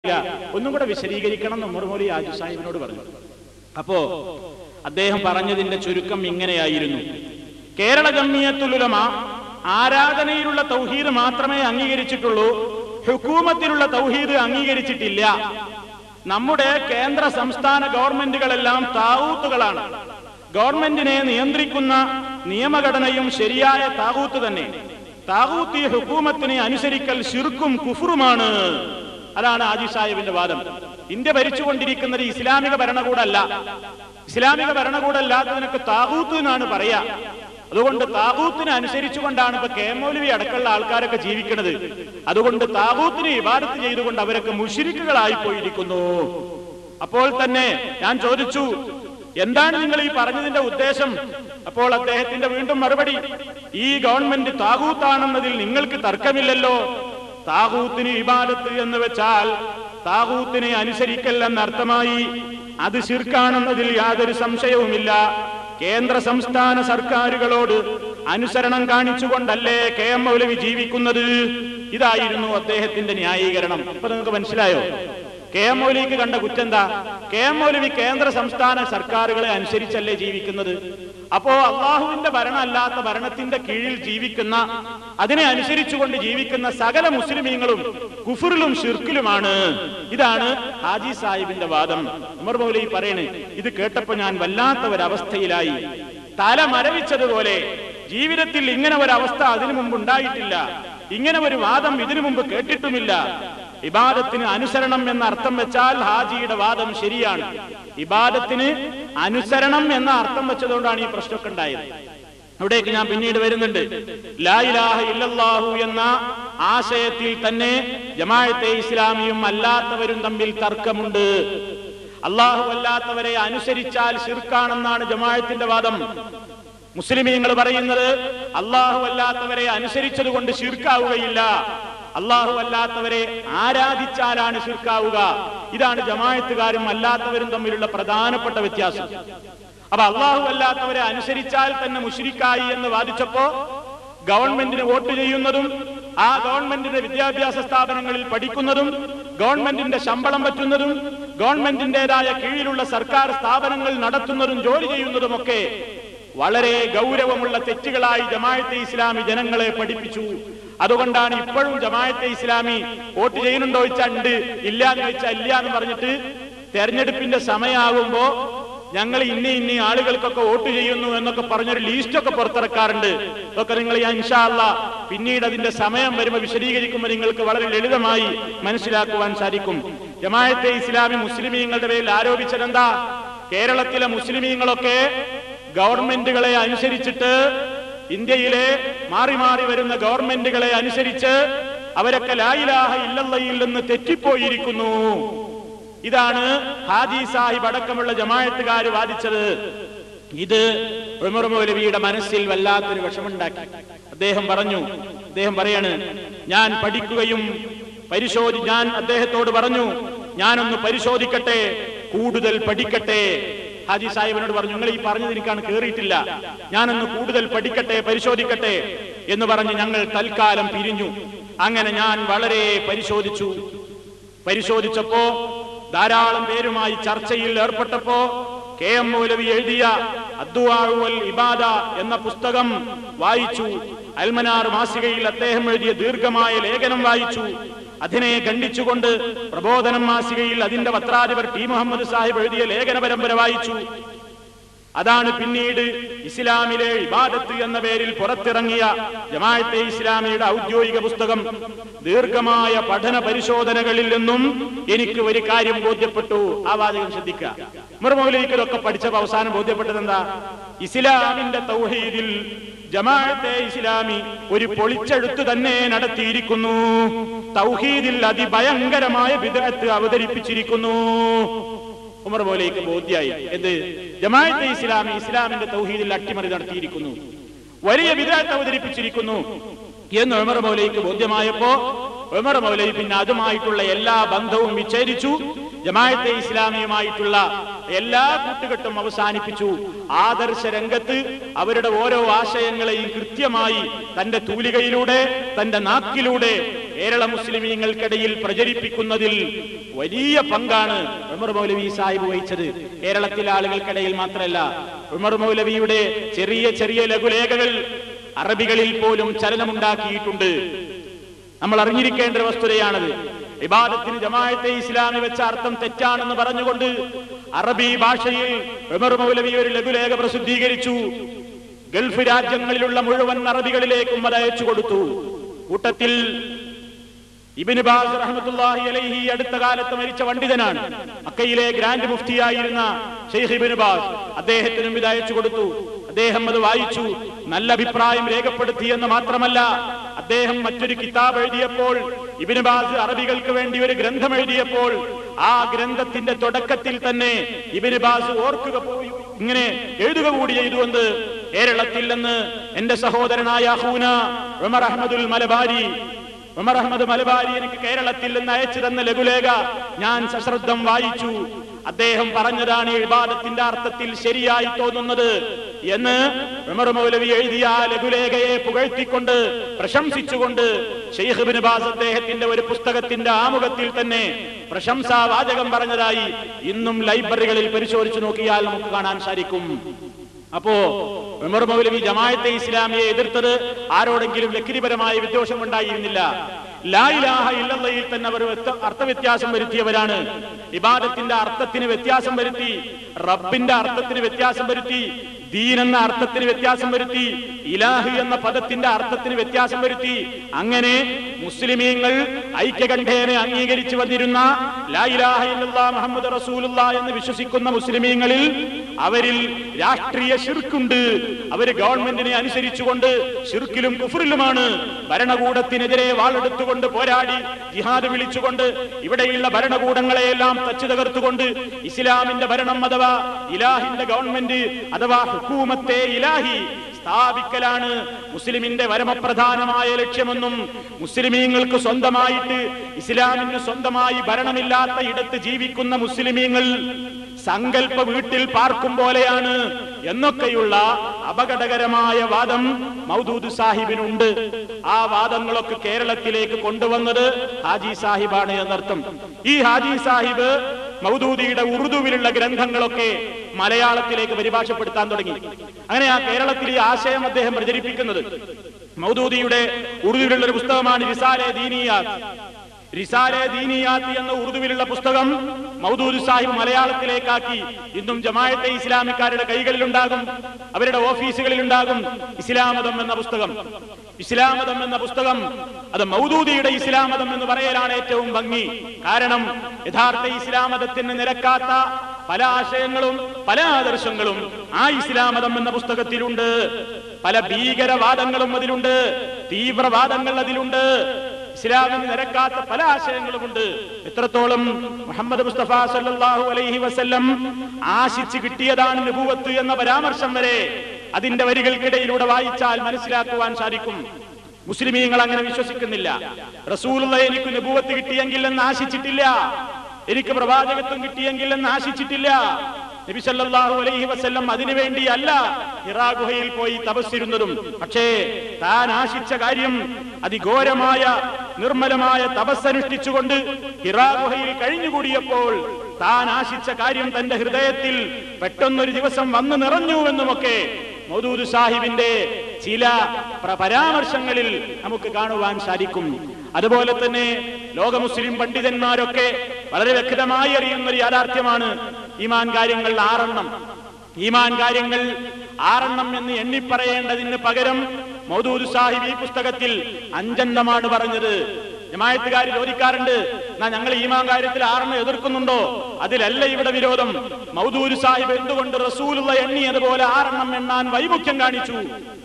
ഒന്നും കൂടെ വിശദീകരിക്കണം എന്ന് ഉമർ മൗലി ആജു സാഹിബിനോട് പറഞ്ഞു അപ്പോ അദ്ദേഹം പറഞ്ഞതിന്റെ ചുരുക്കം ഇങ്ങനെയായിരുന്നു കേരള ജമിയത്തുലുലമ ആരാധനയിലുള്ള തൗഹീദ് മാത്രമേ അംഗീകരിച്ചിട്ടുള്ളൂ ഹുക്കൂമത്തിലുള്ള തൗഹീദ് അംഗീകരിച്ചിട്ടില്ല നമ്മുടെ കേന്ദ്ര സംസ്ഥാന ഗവൺമെന്റുകളെല്ലാം താവൂത്തുകളാണ് ഗവൺമെന്റിനെ നിയന്ത്രിക്കുന്ന നിയമഘടനയും ശരിയായ താകൂത്ത് തന്നെ താകൂത്ത് ഈ ഹുക്കൂമത്തിനെ അനുസരിക്കൽ ശിർക്കും കുഫറുമാണ് അതാണ് ആജി സാഹിബിന്റെ വാദം ഇന്ത്യ ഭരിച്ചുകൊണ്ടിരിക്കുന്നത് ഇസ്ലാമിക ഭരണകൂടമല്ല ഇസ്ലാമിക ഭരണകൂടമല്ലാത്തതിനൊക്കെ താകൂത്ത് എന്നാണ് പറയാ അതുകൊണ്ട് താകൂത്തിനെ അനുസരിച്ചുകൊണ്ടാണ് ഇപ്പൊ കെ മൗലവി അടക്കമുള്ള ആൾക്കാരൊക്കെ ജീവിക്കുന്നത് അതുകൊണ്ട് താകൂത്തിനെ ഇബാദത്ത് ചെയ്തുകൊണ്ട് അവരൊക്കെ മുഷിരിക്കുകളായി പോയിരിക്കുന്നു അപ്പോൾ തന്നെ ഞാൻ ചോദിച്ചു എന്താണ് നിങ്ങൾ ഈ പറഞ്ഞതിന്റെ ഉദ്ദേശം അപ്പോൾ അദ്ദേഹത്തിന്റെ വീണ്ടും മറുപടി ഈ ഗവൺമെന്റ് താകൂത്താണെന്നതിൽ നിങ്ങൾക്ക് തർക്കമില്ലല്ലോ താകൂത്തിന് ഇബാദത്ത് എന്ന് വെച്ചാൽ താകൂത്തിനെ അനുസരിക്കൽ എന്നർത്ഥമായി അത് ശിർക്കാണെന്നതിൽ യാതൊരു സംശയവുമില്ല കേന്ദ്ര സംസ്ഥാന സർക്കാരുകളോട് അനുസരണം കാണിച്ചുകൊണ്ടല്ലേ കെ എം മൗലവി ജീവിക്കുന്നത് ഇതായിരുന്നു അദ്ദേഹത്തിന്റെ ന്യായീകരണം അപ്പൊ നിങ്ങൾക്ക് മനസ്സിലായോ കെ എം മൗലിക്ക് കണ്ട കുറ്റെന്താ കെ എം മൗലവി കേന്ദ്ര സംസ്ഥാന സർക്കാരുകളെ അനുസരിച്ചല്ലേ ജീവിക്കുന്നത് അപ്പോ അള്ളാഹുവിന്റെ ഭരണമല്ലാത്ത ഭരണത്തിന്റെ കീഴിൽ ജീവിക്കുന്ന അതിനെ അനുസരിച്ചുകൊണ്ട് ജീവിക്കുന്ന സകല മുസ്ലിമീങ്ങളും കുഫറിലും ഷിർക്കിലുമാണ് ഇതാണ് ഹാജി സാഹിബിന്റെ വാദം ഉമർ മൗലി പറയണ് ഇത് കേട്ടപ്പോ ഞാൻ വല്ലാത്ത ഒരവസ്ഥയിലായി തല മരവിച്ചതുപോലെ ജീവിതത്തിൽ ഇങ്ങനെ ഒരവസ്ഥ അതിനു മുമ്പ് ഉണ്ടായിട്ടില്ല ഇങ്ങനെ ഒരു വാദം ഇതിനു മുമ്പ് കേട്ടിട്ടുമില്ല ഇബാദത്തിന് അനുസരണം എന്ന അർത്ഥം വെച്ചാൽ ഹാജിയുടെ വാദം ശരിയാണ് ഇബാദത്തിന് അനുസരണം എന്ന അർത്ഥം വെച്ചതുകൊണ്ടാണ് ഈ പ്രശ്നമൊക്കെ ഉണ്ടായത് അവിടേക്ക് ഞാൻ പിന്നീട് വരുന്നുണ്ട് ലാ ഇലാഹ ഇല്ലല്ലാഹു എന്ന ആശയത്തിൽ തന്നെ ജമാഅത്തെ ഇസ്ലാമിയും അല്ലാത്തവരും തമ്മിൽ തർക്കമുണ്ട് അള്ളാഹു അല്ലാത്തവരെ അനുസരിച്ചാൽ ശിർക്കാണെന്നാണ് ജമാഅത്തിന്റെ വാദം മുസ്ലിമീങ്ങൾ പറയുന്നത് അള്ളാഹു അല്ലാത്തവരെ അനുസരിച്ചത് കൊണ്ട് ശിർക്കാവുകയില്ല അള്ളാഹു അല്ലാത്തവരെ ആരാധിച്ചാലാണ് ശിർക്കാവുക ഇതാണ് ജമായത്തുകാരും അല്ലാത്തവരും തമ്മിലുള്ള പ്രധാനപ്പെട്ട വ്യത്യാസം അപ്പൊ അള്ളാഹു അല്ലാത്തവരെ അനുസരിച്ചാൽ തന്നെ മുഷിരിക്കായി എന്ന് വാദിച്ചപ്പോ ഗവൺമെന്റിന് വോട്ട് ചെയ്യുന്നതും ആ ഗവൺമെന്റിന്റെ വിദ്യാഭ്യാസ സ്ഥാപനങ്ങളിൽ പഠിക്കുന്നതും ഗവൺമെന്റിന്റെ ശമ്പളം പറ്റുന്നതും ഗവൺമെന്റിന്റേതായ കീഴിലുള്ള സർക്കാർ സ്ഥാപനങ്ങൾ നടത്തുന്നതും ജോലി ചെയ്യുന്നതുമൊക്കെ വളരെ ഗൗരവമുള്ള തെറ്റുകളായി ജമായത്തെ ഇസ്ലാമി ജനങ്ങളെ പഠിപ്പിച്ചു അതുകൊണ്ടാണ് ഇപ്പോഴും ജമായത്തെ ഇസ്ലാമി വോട്ട് ചെയ്യുന്നുണ്ടോ ചോദിച്ചാൽ ഉണ്ട് ഇല്ല എന്ന് ചോദിച്ചാൽ ഇല്ല എന്ന് പറഞ്ഞിട്ട് തെരഞ്ഞെടുപ്പിന്റെ സമയമാകുമ്പോ ഞങ്ങൾ ഇന്ന ഇന്ന ആളുകൾക്കൊക്കെ വോട്ട് ചെയ്യുന്നു എന്നൊക്കെ പറഞ്ഞൊരു ലിസ്റ്റൊക്കെ പുറത്തിറക്കാറുണ്ട് ഇതൊക്കെ നിങ്ങൾ ഞാൻ ഇൻഷാല്ല പിന്നീട് അതിന്റെ സമയം വരുമ്പോൾ വിശദീകരിക്കുമ്പോൾ നിങ്ങൾക്ക് വളരെ ലളിതമായി മനസ്സിലാക്കുവാൻ സാധിക്കും ജമായത്തെ ഇസ്ലാമി മുസ്ലിമീങ്ങളുടെ പേരിൽ ആരോപിച്ചതെന്താ കേരളത്തിലെ മുസ്ലിമീങ്ങളൊക്കെ ഗവൺമെന്റുകളെ അനുസരിച്ചിട്ട് ഇന്ത്യയിലെ മാറി മാറി വരുന്ന ഗവൺമെന്റുകളെ അനുസരിച്ച് അവരൊക്കെ ലായിലാഹ ഇല്ലല്ലയിൽ നിന്ന് തെറ്റിപ്പോയിരിക്കുന്നു ഇതാണ് ഹാജി സാഹിബ് അടക്കമുള്ള ജമായത്തുകാർ വാദിച്ചത് ഇത് ഉമർ മൗലവിയുടെ മനസ്സിൽ വല്ലാത്തൊരു വിഷമുണ്ടാക്കി അദ്ദേഹം പറഞ്ഞു അദ്ദേഹം പറയാണ് ഞാൻ പഠിക്കുകയും പരിശോധി ഞാൻ അദ്ദേഹത്തോട് പറഞ്ഞു ഞാനൊന്ന് പരിശോധിക്കട്ടെ കൂടുതൽ പഠിക്കട്ടെ ഹാജി സാഹിബിനോട് പറഞ്ഞു നിങ്ങൾ ഈ പറഞ്ഞത് എനിക്കാണ് കേറിയിട്ടില്ല ഞാനൊന്ന് കൂടുതൽ പഠിക്കട്ടെ പരിശോധിക്കട്ടെ എന്ന് പറഞ്ഞ് ഞങ്ങൾ തൽക്കാലം പിരിഞ്ഞു അങ്ങനെ ഞാൻ വളരെ പരിശോധിച്ചു പരിശോധിച്ചപ്പോ ധാരാളം പേരുമായി ചർച്ചയിൽ ഏർപ്പെട്ടപ്പോ കെ എം മൗലവി എഴുതിയ അദ്വാഴുവൽ ഇബാദ എന്ന പുസ്തകം വായിച്ചു അൽമനാർ മാസികയിൽ അദ്ദേഹം എഴുതിയ ദീർഘമായ ലേഖനം വായിച്ചു അതിനെ ഖണ്ഡിച്ചുകൊണ്ട് പ്രബോധനം മാസികയിൽ അതിന്റെ പത്രാധിപർ ടി മുഹമ്മദ് സാഹിബ് എഴുതിയ ലേഖന പരമ്പര വായിച്ചു അതാണ് പിന്നീട് ഇസ്ലാമിലെ ഇബാദത്ത് എന്ന പേരിൽ പുറത്തിറങ്ങിയ ജമാഅത്തെ ഇസ്ലാമിയുടെ ഔദ്യോഗിക പുസ്തകം ദീർഘമായ പഠന പരിശോധനകളിൽ നിന്നും എനിക്ക് ഒരു കാര്യം ബോധ്യപ്പെട്ടു ആ വാചകം ശ്രദ്ധിക്കുക മുർമൗലിക്കലൊക്കെ പഠിച്ചപ്പോൾ അവസാനം ബോധ്യപ്പെട്ടത് എന്താ ഇസ്ലാമിന്റെ തൗഹീദിൽ ജമാഅത്തെ ഇസ്ലാമി ഒരു പൊളിച്ചെഴുത്ത് തന്നെ നടത്തിയിരിക്കുന്നു തൗഹീദിൽ അതിഭയങ്കരമായ വിദഗ്ധത്ത് അവതരിപ്പിച്ചിരിക്കുന്നു ഉമർ പോലേക്ക് ബോധ്യായി എന്ത് ജമാഅത്തെ ഇസ്ലാമി ഇസ്ലാമിന്റെ തൗഹീദിൽ അട്ടിമറി നടത്തിയിരിക്കുന്നു വലിയ വിദഗ്ധ അവതരിപ്പിച്ചിരിക്കുന്നു എന്ന് ഉമർ മൗലയ്ക്ക് ബോധ്യമായപ്പോ ഉമർ മൗലവി പിന്നെ അതുമായിട്ടുള്ള എല്ലാ ബന്ധവും വിച്ഛേദിച്ചു ജമാഅത്തെ ഇസ്ലാമിയുമായിട്ടുള്ള എല്ലാ കൂട്ടുകെട്ടും അവസാനിപ്പിച്ചു ആദർശ രംഗത്ത് അവരുടെ ഓരോ ആശയങ്ങളെയും കൃത്യമായി തന്റെ തൂലികയിലൂടെ തന്റെ നാക്കിലൂടെ കേരള മുസ്ലിമീങ്ങൾക്കിടയിൽ പ്രചരിപ്പിക്കുന്നതിൽ വലിയ പങ്കാണ് ഉമർ മൗലവി സാഹിബ് വഹിച്ചത് കേരളത്തിലെ ആളുകൾക്കിടയിൽ മാത്രമല്ല ഉമർ മൗലവിയുടെ ചെറിയ ചെറിയ ലഘുലേഖകൾ അറബികളിൽ പോലും ചലനമുണ്ടാക്കിയിട്ടുണ്ട് നമ്മൾ അറിഞ്ഞിരിക്കേണ്ട ഒരു വസ്തുതയാണത് വിവാദത്തിന് ജമാഅത്തെ ഇസ്ലാമി വെച്ച അർത്ഥം തെറ്റാണെന്ന് പറഞ്ഞുകൊണ്ട് അറബി ഭാഷയിൽ ഉമർ മൗലവി ഒരു ലഘുലേഖ പ്രസിദ്ധീകരിച്ചു ഗൾഫ് രാജ്യങ്ങളിലുള്ള മുഴുവൻ അറബികളിലേക്കും അത് അയച്ചു കൊടുത്തു കൂട്ടത്തിൽ ഇബിന് ബാസ് റഹ്മത്തുള്ളാഹി അലൈഹി അടുത്ത കാലത്ത് മരിച്ച പണ്ഡിതനാണ് മക്കയിലെ ഗ്രാൻഡ് മുഫ്തിയായിരുന്ന ഷെയ്ഖ് ഇബിന് ബാസ് അദ്ദേഹത്തിനും ഇത് അയച്ചു കൊടുത്തു അദ്ദേഹം അത് വായിച്ചു നല്ല അഭിപ്രായം രേഖപ്പെടുത്തി എന്ന് മാത്രമല്ല അദ്ദേഹം മറ്റൊരു കിതാബ് എഴുതിയപ്പോൾ ഇബിന് ബാസ് അറബികൾക്ക് വേണ്ടി ഒരു ഗ്രന്ഥം എഴുതിയപ്പോൾ ആ ഗ്രന്ഥത്തിന്റെ തുടക്കത്തിൽ തന്നെ ഇബിന് ബാസ് ഓർക്കുക പോയി ഇങ്ങനെ എഴുതുക കൂടി ചെയ്തു എന്ന് കേരളത്തിൽ നിന്ന് എന്റെ സഹോദരനായ അഹൂന ഉമർ അഹമ്മദുൽ മലബാരി ഉമർ അഹമ്മദ് മലബാരി എനിക്ക് കേരളത്തിൽ നിന്ന് അയച്ചു തന്ന ലഘുലേഖ ഞാൻ സശ്രദ്ധം വായിച്ചു അദ്ദേഹം പറഞ്ഞതാണ് ഈ വിവാദത്തിന്റെ അർത്ഥത്തിൽ ശരിയായി തോന്നുന്നത് എന്ന് ഉമർ മൗലവി എഴുതിയ ആ ലഘുലേഖയെ പുകഴ്ത്തിക്കൊണ്ട് പ്രശംസിച്ചുകൊണ്ട് ഷെയ്ഖ് ബിൻ ബാസ് അദ്ദേഹത്തിന്റെ ഒരു പുസ്തകത്തിന്റെ ആമുഖത്തിൽ തന്നെ പ്രശംസാ വാചകം പറഞ്ഞതായി ഇന്നും ലൈബ്രറികളിൽ പരിശോധിച്ചു നോക്കിയാൽ നമുക്ക് കാണാൻ സാധിക്കും അപ്പോ ഉമർ മൗലവി ജമാഅത്തെ ഇസ്ലാമിയെ എതിർത്തത് ആരോടെങ്കിലും വ്യക്തിപരമായ വിദ്വേഷം ഉണ്ടായിരുന്നില്ല ലായിലാഹ ഇല്ലല്ലയിൽ തന്നെ അവർ വ്യക്ത- അർത്ഥവ്യത്യാസം വരുത്തിയവരാണ് ഇബാദത്തിന്റെ അർത്ഥത്തിന് വ്യത്യാസം വരുത്തി റബ്ബിന്റെ അർത്ഥത്തിന് വ്യത്യാസം വരുത്തി ദീൻ എന്ന അർത്ഥത്തിന് വ്യത്യാസം വരുത്തി ഇലാഹ് എന്ന പദത്തിന്റെ അർത്ഥത്തിന് വ്യത്യാസം വരുത്തി അങ്ങനെ മുസ്ലിമീങ്ങൾ ഐക്യകണ്ഠേനെ അംഗീകരിച്ചു വന്നിരുന്ന ലാ ഇലാഹ ഇല്ലല്ലാ മുഹമ്മദ് റസൂലുള്ള എന്ന് വിശ്വസിക്കുന്ന മുസ്ലിമീങ്ങളിൽ അവരിൽ രാഷ്ട്രീയ ശിർക്കുണ്ട് അവര് ഗവൺമെന്റിനെ അനുസരിച്ചുകൊണ്ട് ഷിർക്കിലും കുഫറിലുമാണ് ഭരണകൂടത്തിനെതിരെ വാളെടുത്തുകൊണ്ട് പോരാടി ജിഹാദ് വിളിച്ചുകൊണ്ട് ഇവിടെയുള്ള ഭരണകൂടങ്ങളെയെല്ലാം തച്ചു തകർത്തുകൊണ്ട് ഇസ്ലാമിന്റെ ഭരണം അഥവാ ഇലാഹിന്റെ ഗവൺമെന്റ് അഥവാ ഹുക്കൂമത്തെ ഇലാഹി സ്ഥാപിക്കലാണ് മുസ്ലിമിന്റെ പരമപ്രധാനമായ ലക്ഷ്യമെന്നും മുസ്ലിമീങ്ങൾക്ക് സ്വന്തമായിട്ട് ഇസ്ലാമിന് സ്വന്തമായി ഭരണമില്ലാത്ത ഇടത്ത് ജീവിക്കുന്ന മുസ്ലിമീങ്ങൾ സങ്കല്പ വീട്ടിൽ പാർക്കും പോലെയാണ് എന്നൊക്കെയുള്ള അപകടകരമായ വാദം മൗദൂദ് സാഹിബിനുണ്ട് ആ വാദങ്ങളൊക്കെ കേരളത്തിലേക്ക് കൊണ്ടുവന്നത് ഹാജി സാഹിബാണ് എന്നർത്ഥം ഈ ഹാജി സാഹിബ് മൗദൂദിയുടെ ഉറുദുവിലുള്ള ഗ്രന്ഥങ്ങളൊക്കെ മലയാളത്തിലേക്ക് പരിഭാഷപ്പെടുത്താൻ തുടങ്ങി അങ്ങനെ ആ കേരളത്തിൽ ഈ ആശയം അദ്ദേഹം പ്രചരിപ്പിക്കുന്നത് മൗദൂദിയുടെ ഉറുദുവിലുള്ള ഒരു പുസ്തകമാണ് റിസാലെ ദീനിയാത്ത് റിസാലെ ദീനിയാത്ത് എന്ന ഉറുദുവിലുള്ള പുസ്തകം മൗദൂദ് സാഹിബ് മലയാളത്തിലേക്കാക്കി ഇന്നും ജമായത്തെ ഇസ്ലാമിക്കാരുടെ കൈകളിലുണ്ടാകും അവരുടെ ഓഫീസുകളിലുണ്ടാകും ഇസ്ലാമതം എന്ന പുസ്തകം ഇസ്ലാമതം എന്ന പുസ്തകം അത് മൗദൂദിയുടെ ഇസ്ലാമതം എന്ന് പറയലാണ് ഏറ്റവും ഭംഗി കാരണം യഥാർത്ഥ ഇസ്ലാമതത്തിന് നിരക്കാത്ത പല ആശയങ്ങളും പല ആദർശങ്ങളും ആ ഇസ്ലാമതം എന്ന പുസ്തകത്തിലുണ്ട് പല ഭീകരവാദങ്ങളും അതിലുണ്ട് തീവ്രവാദങ്ങൾ അതിലുണ്ട് ഇസ്ലാമിന് നിരക്കാത്ത പല ആശയങ്ങളുമുണ്ട് എത്രത്തോളം മുഹമ്മദ് മുസ്തഫ സല്ലല്ലാഹു അലൈഹി വസല്ലം ആശിച്ച് കിട്ടിയതാണ് നുബുവത്ത് എന്ന പരാമർശം വരെ അതിന്റെ വരികൾക്കിടയിലൂടെ വായിച്ചാൽ മനസ്സിലാക്കുവാൻ സാധിക്കും മുസ്ലിമീങ്ങൾ അങ്ങനെ വിശ്വസിക്കുന്നില്ല റസൂലുള്ള എനിക്ക് നുബുവത്ത് കിട്ടിയെങ്കിൽ എന്ന് ആശിച്ചിട്ടില്ല എനിക്ക് പ്രവാചകത്വം കിട്ടിയെങ്കിൽ എന്ന് ആശിച്ചിട്ടില്ല നബി സല്ലല്ലാഹു അലൈഹി വസല്ലം അതിനുവേണ്ടിയല്ല ഹിറാ ഗുഹയിൽ പോയി തപസ്സിരുന്നതും പക്ഷേ താൻ ആശിച്ച കാര്യം അതിഘോരമായ നിർമ്മലമായ തപസ്സനുഷ്ഠിച്ചുകൊണ്ട് ഹിറാ ഗുഹയിൽ കഴിഞ്ഞുകൂടിയപ്പോൾ താൻ ആശിച്ച കാര്യം തന്റെ ഹൃദയത്തിൽ പെട്ടെന്നൊരു ദിവസം വന്നു നിറഞ്ഞുവെന്നുമൊക്കെ മൗദൂദ് സാഹിബിന്റെ ചില പ്ര- പരാമർശങ്ങളിൽ നമുക്ക് കാണുവാൻ സാധിക്കും അതുപോലെ തന്നെ ലോക മുസ്ലിം പണ്ഡിതന്മാരൊക്കെ വളരെ വ്യക്തമായി അറിയുന്ന ഒരു യാഥാർത്ഥ്യമാണ് ഈമാൻ കാര്യങ്ങൾ ആറെണ്ണം ഈമാൻ കാര്യങ്ങൾ ആറെണ്ണം എന്ന് എണ്ണിപ്പറയേണ്ടതിന് പകരം മൗദൂദ് സാഹിബ് ഈ പുസ്തകത്തിൽ അഞ്ചെണ്ണമാണ് പറഞ്ഞത് ജമായത്തുകാർ ചോദിക്കാറുണ്ട് എന്നാ ഞങ്ങൾ ഈമാൻ കാര്യത്തിൽ ആറെണ്ണം എതിർക്കുന്നുണ്ടോ അതിലല്ല ഇവിടെ വിരോധം മൗദൂദ് സാഹിബ് എന്തുകൊണ്ട് റസൂലുള്ള എണ്ണിയതുപോലെ ആറെണ്ണം എണ്ണാൻ വൈമുഖ്യം കാണിച്ചു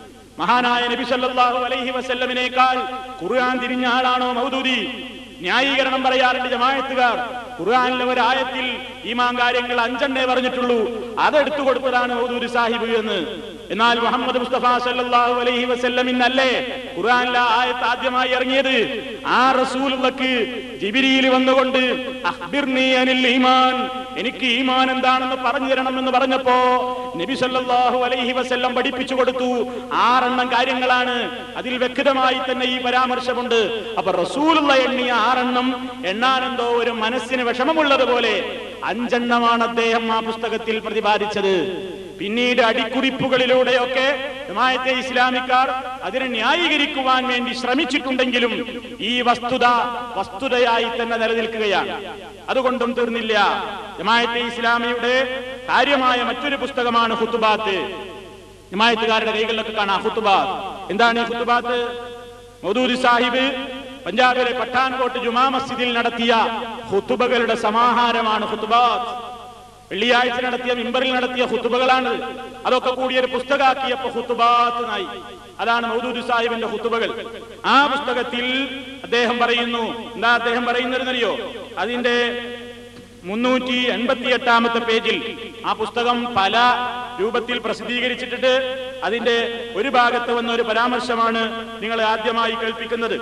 മഹാനായ നബി സല്ലല്ലാഹു അലൈഹി വസല്ലമിനേക്കാൾ ഖുർആൻ തിരിഞ്ഞ ആളാണോ മൗദൂദി ന്യായീകരണം പറയാറുണ്ട് ജമായത്തുകാർ ഖുർആനിലെ ഒരു ആയത്തിൽ ഈമാൻ കാര്യങ്ങൾ അഞ്ചെണ്ണേ പറഞ്ഞിട്ടുള്ളൂ അതെടുത്തു കൊടുത്തതാണ് മൗദൂദി സാഹിബ് എന്ന് എന്നാൽ മുഹമ്മദ് മുസ്തഫ സല്ലല്ലാഹു അലൈഹി വസല്ലമിന്നല്ലേ ഖുർആനിലെ ആയത്ത് ആദ്യമായി ഇറങ്ങിയത് ആ റസൂലുള്ളക്ക് ജിബിരിയിൽ വന്നുകൊണ്ട് അഖ്ബിർനി അനിൽ ഈമാൻ എനിക്ക് ഈമാൻ എന്താണെന്ന് പറഞ്ഞു തരണം എന്ന് പറഞ്ഞപ്പോ നബി സല്ലല്ലാഹു അലൈഹി വസല്ലം പഠിപ്പിച്ചു കൊടുത്തു ആറെണ്ണം കാര്യങ്ങളാണ് അതിൽ വ്യക്തമായി തന്നെ ഈ പരാമർശമുണ്ട് അപ്പൊ റസൂലുള്ള എണ്ണിയ ആറെണ്ണം എണ്ണാനെന്തോ ഒരു മനസ്സിന് വിഷമമുള്ളതുപോലെ അഞ്ചെണ്ണമാണ് അദ്ദേഹം ആ പുസ്തകത്തിൽ പ്രതിപാദിച്ചത് പിന്നീട് അടിക്കുറിപ്പുകളിലൂടെയൊക്കെ ജമാഅത്തെ ഇസ്ലാമിക്കാർ അതിനെ ന്യായീകരിക്കുവാൻ വേണ്ടി ശ്രമിച്ചിട്ടുണ്ടെങ്കിലും ഈ വസ്തുത വസ്തുതയായി തന്നെ നിലനിൽക്കുകയാണ് അതുകൊണ്ടും തീർന്നില്ല ജമാഅത്തെ ഇസ്ലാമിയുടെ കാര്യമായ മറ്റൊരു പുസ്തകമാണ് ഹുത്തുബാത്ത് ജമായത്തുകാരുടെ കൈകളിലൊക്കെ കാണാം ഹുത്തുബാത്ത് എന്താണ് ഈ ഹുത്തുബാത്ത് മൗദൂദി സാഹിബ് പഞ്ചാബിലെ പഠാൻകോട്ട് ജുമാ മസ്ജിദിൽ നടത്തിയ ഹുത്തുബകളുടെ സമാഹാരമാണ് ഹുത്തുബാത്ത് വെള്ളിയാഴ്ച നടത്തിയ മിമ്പറിൽ നടത്തിയ ഹുത്തുബകളാണ് അതൊക്കെ കൂടി ഒരു പുസ്തകാക്കിയപ്പോ ഹുത്തുബാത്ത് നായി അതാണ് മൗദൂദ് സാഹിബിന്റെ ഹുത്തുബകൾ ആ പുസ്തകത്തിൽ അദ്ദേഹം പറയുന്നു എന്താ അദ്ദേഹം പറയുന്നതെന്നറിയോ അതിന്റെ മുന്നൂറ്റി എൺപത്തി എട്ടാമത്തെ പേജിൽ ആ പുസ്തകം പല രൂപത്തിൽ പ്രസിദ്ധീകരിച്ചിട്ടുണ്ട് അതിന്റെ ഒരു ഭാഗത്ത് വന്ന ഒരു പരാമർശമാണ് നിങ്ങളെ ആദ്യമായി കേൾപ്പിക്കുന്നത്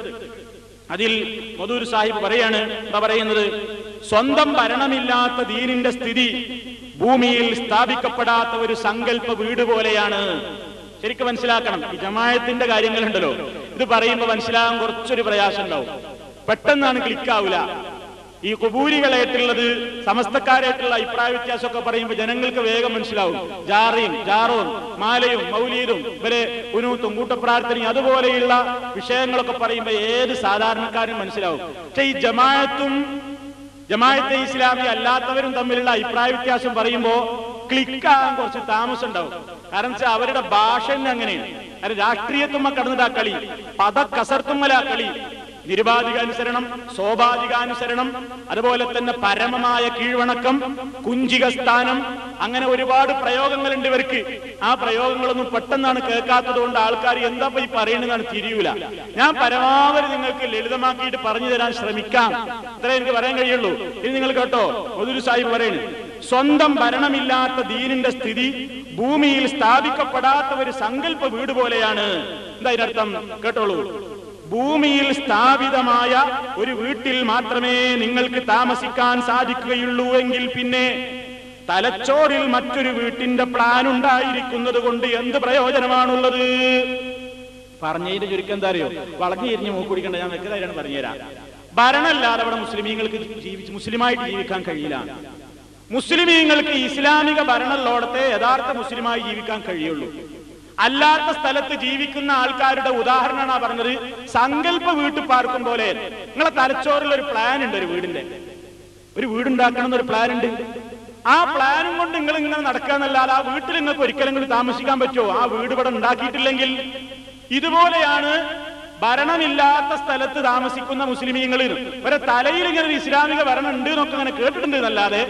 അതിൽ മധൂർ സാഹിബ് പറയാണ് എന്താ പറയുന്നത് സ്വന്തം ഭരണമില്ലാത്ത ദീനിന്റെ സ്ഥിതി ഭൂമിയിൽ സ്ഥാപിക്കപ്പെടാത്ത ഒരു സങ്കല്പ വീട് പോലെയാണ് ശരിക്കും മനസ്സിലാക്കണം ഈ ജമായത്തിന്റെ കാര്യങ്ങളുണ്ടല്ലോ ഇത് പറയുമ്പോൾ മനസ്സിലാകാൻ കുറച്ചൊരു പ്രയാസം ഉണ്ടാവും പെട്ടെന്നാണ് ക്ലിക്കാവൂല ഈ കുബൂരികളായിട്ടുള്ളത് സമസ്തക്കാരായിട്ടുള്ള അഭിപ്രായ വ്യത്യാസമൊക്കെ പറയുമ്പോൾ ജനങ്ങൾക്ക് വേഗം മനസ്സിലാവും ജാറിയും ജാറോം മാലയും മൗലീദും ഇവരെ ഉനൂത്തും കൂട്ടപ്രാർത്ഥനയും അതുപോലെയുള്ള വിഷയങ്ങളൊക്കെ പറയുമ്പോൾ ഏത് സാധാരണക്കാരും മനസ്സിലാവും പക്ഷെ ഈ ജമാഅത്തും ജമാഅത്തെ ഇസ്ലാമി അല്ലാത്തവരും തമ്മിലുള്ള അഭിപ്രായ വ്യത്യാസം പറയുമ്പോൾ ക്ലിക്കാകാൻ കുറച്ച് താമസം ഉണ്ടാവും കാരണം വെച്ചാൽ അവരുടെ ഭാഷ തന്നെ അങ്ങനെയാണ് കാരണം രാഷ്ട്രീയത്തുമ്മ കടന്നിട്ട് ആ കളി പദക്കസർത്തുമ്മല ആ കളി നിരുപാധികാനുസരണം സ്വാഭാവികാനുസരണം അതുപോലെ തന്നെ പരമമായ കീഴ്വണക്കം കുഞ്ചിക സ്ഥാനം അങ്ങനെ ഒരുപാട് പ്രയോഗങ്ങളുണ്ട് ഇവർക്ക് ആ പ്രയോഗങ്ങളൊന്നും പെട്ടെന്നാണ് കേൾക്കാത്തത് കൊണ്ട് ആൾക്കാർ എന്താ ഈ പറയുന്നതാണ് തിരിയൂല ഞാൻ പരമാവധി നിങ്ങൾക്ക് ലളിതമാക്കിയിട്ട് പറഞ്ഞു തരാൻ ശ്രമിക്കാം ഇത്രേ എനിക്ക് പറയാൻ കഴിയുള്ളൂ ഇത് നിങ്ങൾ കേട്ടോ മധുരു സാഹിബ് പറയുന്നു സ്വന്തം ഭരണമില്ലാത്ത ദീനിന്റെ സ്ഥിതി ഭൂമിയിൽ സ്ഥാപിക്കപ്പെടാത്ത ഒരു സങ്കല്പ വീട് പോലെയാണ് എന്താ ഇതിനർത്ഥം കേട്ടോളൂ ഭൂമിയിൽ സ്ഥാപിതമായ ഒരു വീട്ടിൽ മാത്രമേ നിങ്ങൾക്ക് താമസിക്കാൻ സാധിക്കുകയുള്ളൂ എങ്കിൽ പിന്നെ തലച്ചോറിൽ മറ്റൊരു വീട്ടിന്റെ പ്ലാൻ ഉണ്ടായിരിക്കുന്നത് കൊണ്ട് എന്ത് പ്രയോജനമാണുള്ളത് പറഞ്ഞതിന്റെ ചുരുക്കം എന്താ അറിയോ വളഞ്ഞു തിരിഞ്ഞ് മൂക്കുടിക്കണ്ട ഞാൻ വ്യക്തമായിട്ടാണ് പറഞ്ഞുതരാം ഭരണമല്ലാതെ അവിടെ മുസ്ലിമീങ്ങൾക്ക് ജീവിച്ച് മുസ്ലിമായിട്ട് ജീവിക്കാൻ കഴിയില്ല മുസ്ലിമീങ്ങൾക്ക് ഇസ്ലാമിക ഭരണമുള്ളോടത്തെ യഥാർത്ഥ മുസ്ലിമായി ജീവിക്കാൻ കഴിയുള്ളൂ അല്ലാത്ത സ്ഥലത്ത് ജീവിക്കുന്ന ആൾക്കാരുടെ ഉദാഹരണമാണ് പറഞ്ഞത് സങ്കല്പ വീട്ടിൽ പാർക്കും പോലെ നിങ്ങളെ തലച്ചോറിൽ ഒരു പ്ലാൻ ഉണ്ട് ഒരു വീടിന്റെ ഒരു വീടുണ്ടാക്കണം എന്നൊരു പ്ലാൻ ഉണ്ട് ആ പ്ലാനും കൊണ്ട് നിങ്ങൾ ഇങ്ങനെ നടക്കാന്നല്ലാതെ ആ വീട്ടിൽ നിങ്ങൾക്ക് ഒരിക്കലെങ്കിലും താമസിക്കാൻ പറ്റുമോ ആ വീട് ഇവിടെ ഉണ്ടാക്കിയിട്ടില്ലെങ്കിൽ ഇതുപോലെയാണ് ഭരണമില്ലാത്ത സ്ഥലത്ത് താമസിക്കുന്ന മുസ്ലിമീങ്ങൾ ഇവരെ തലയിൽ ഇങ്ങനെ ഒരു ഇസ്ലാമിക ഭരണം ഉണ്ട് എന്നൊക്കെ ഇങ്ങനെ കേട്ടിട്ടുണ്ട് എന്നല്ലാതെ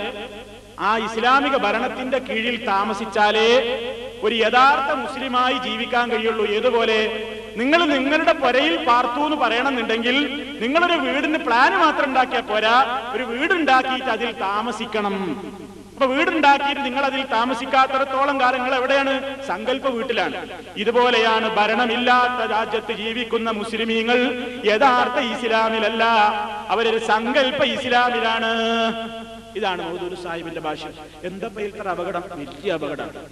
ആ ഇസ്ലാമിക ഭരണത്തിന്റെ കീഴിൽ താമസിച്ചാലേ ഒരു യഥാർത്ഥ മുസ്ലിമായി ജീവിക്കാൻ കഴിയുള്ളൂ ഏതുപോലെ നിങ്ങൾ നിങ്ങളുടെ പുരയിൽ പാർത്തു എന്ന് പറയണമെന്നുണ്ടെങ്കിൽ നിങ്ങളൊരു വീടിന് പ്ലാൻ മാത്രം ഉണ്ടാക്കിയാൽ പോരാ ഒരു വീടുണ്ടാക്കിയിട്ട് അതിൽ താമസിക്കണം അപ്പൊ വീടുണ്ടാക്കിയിട്ട് നിങ്ങൾ അതിൽ താമസിക്കാത്തിടത്തോളം കാലങ്ങൾ എവിടെയാണ് സങ്കല്പ വീട്ടിലാണ് ഇതുപോലെയാണ് ഭരണമില്ലാത്ത രാജ്യത്ത് ജീവിക്കുന്ന മുസ്ലിമീങ്ങൾ യഥാർത്ഥ ഇസ്ലാമിലല്ല അവരൊരു സങ്കല്പ ഇസ്ലാമിലാണ് ഇതാണ് മൗദൂർ സാഹിബിന്റെ ഭാഷ എന്താ ഇത്ര അപകടം വലിയ അപകടമാണ്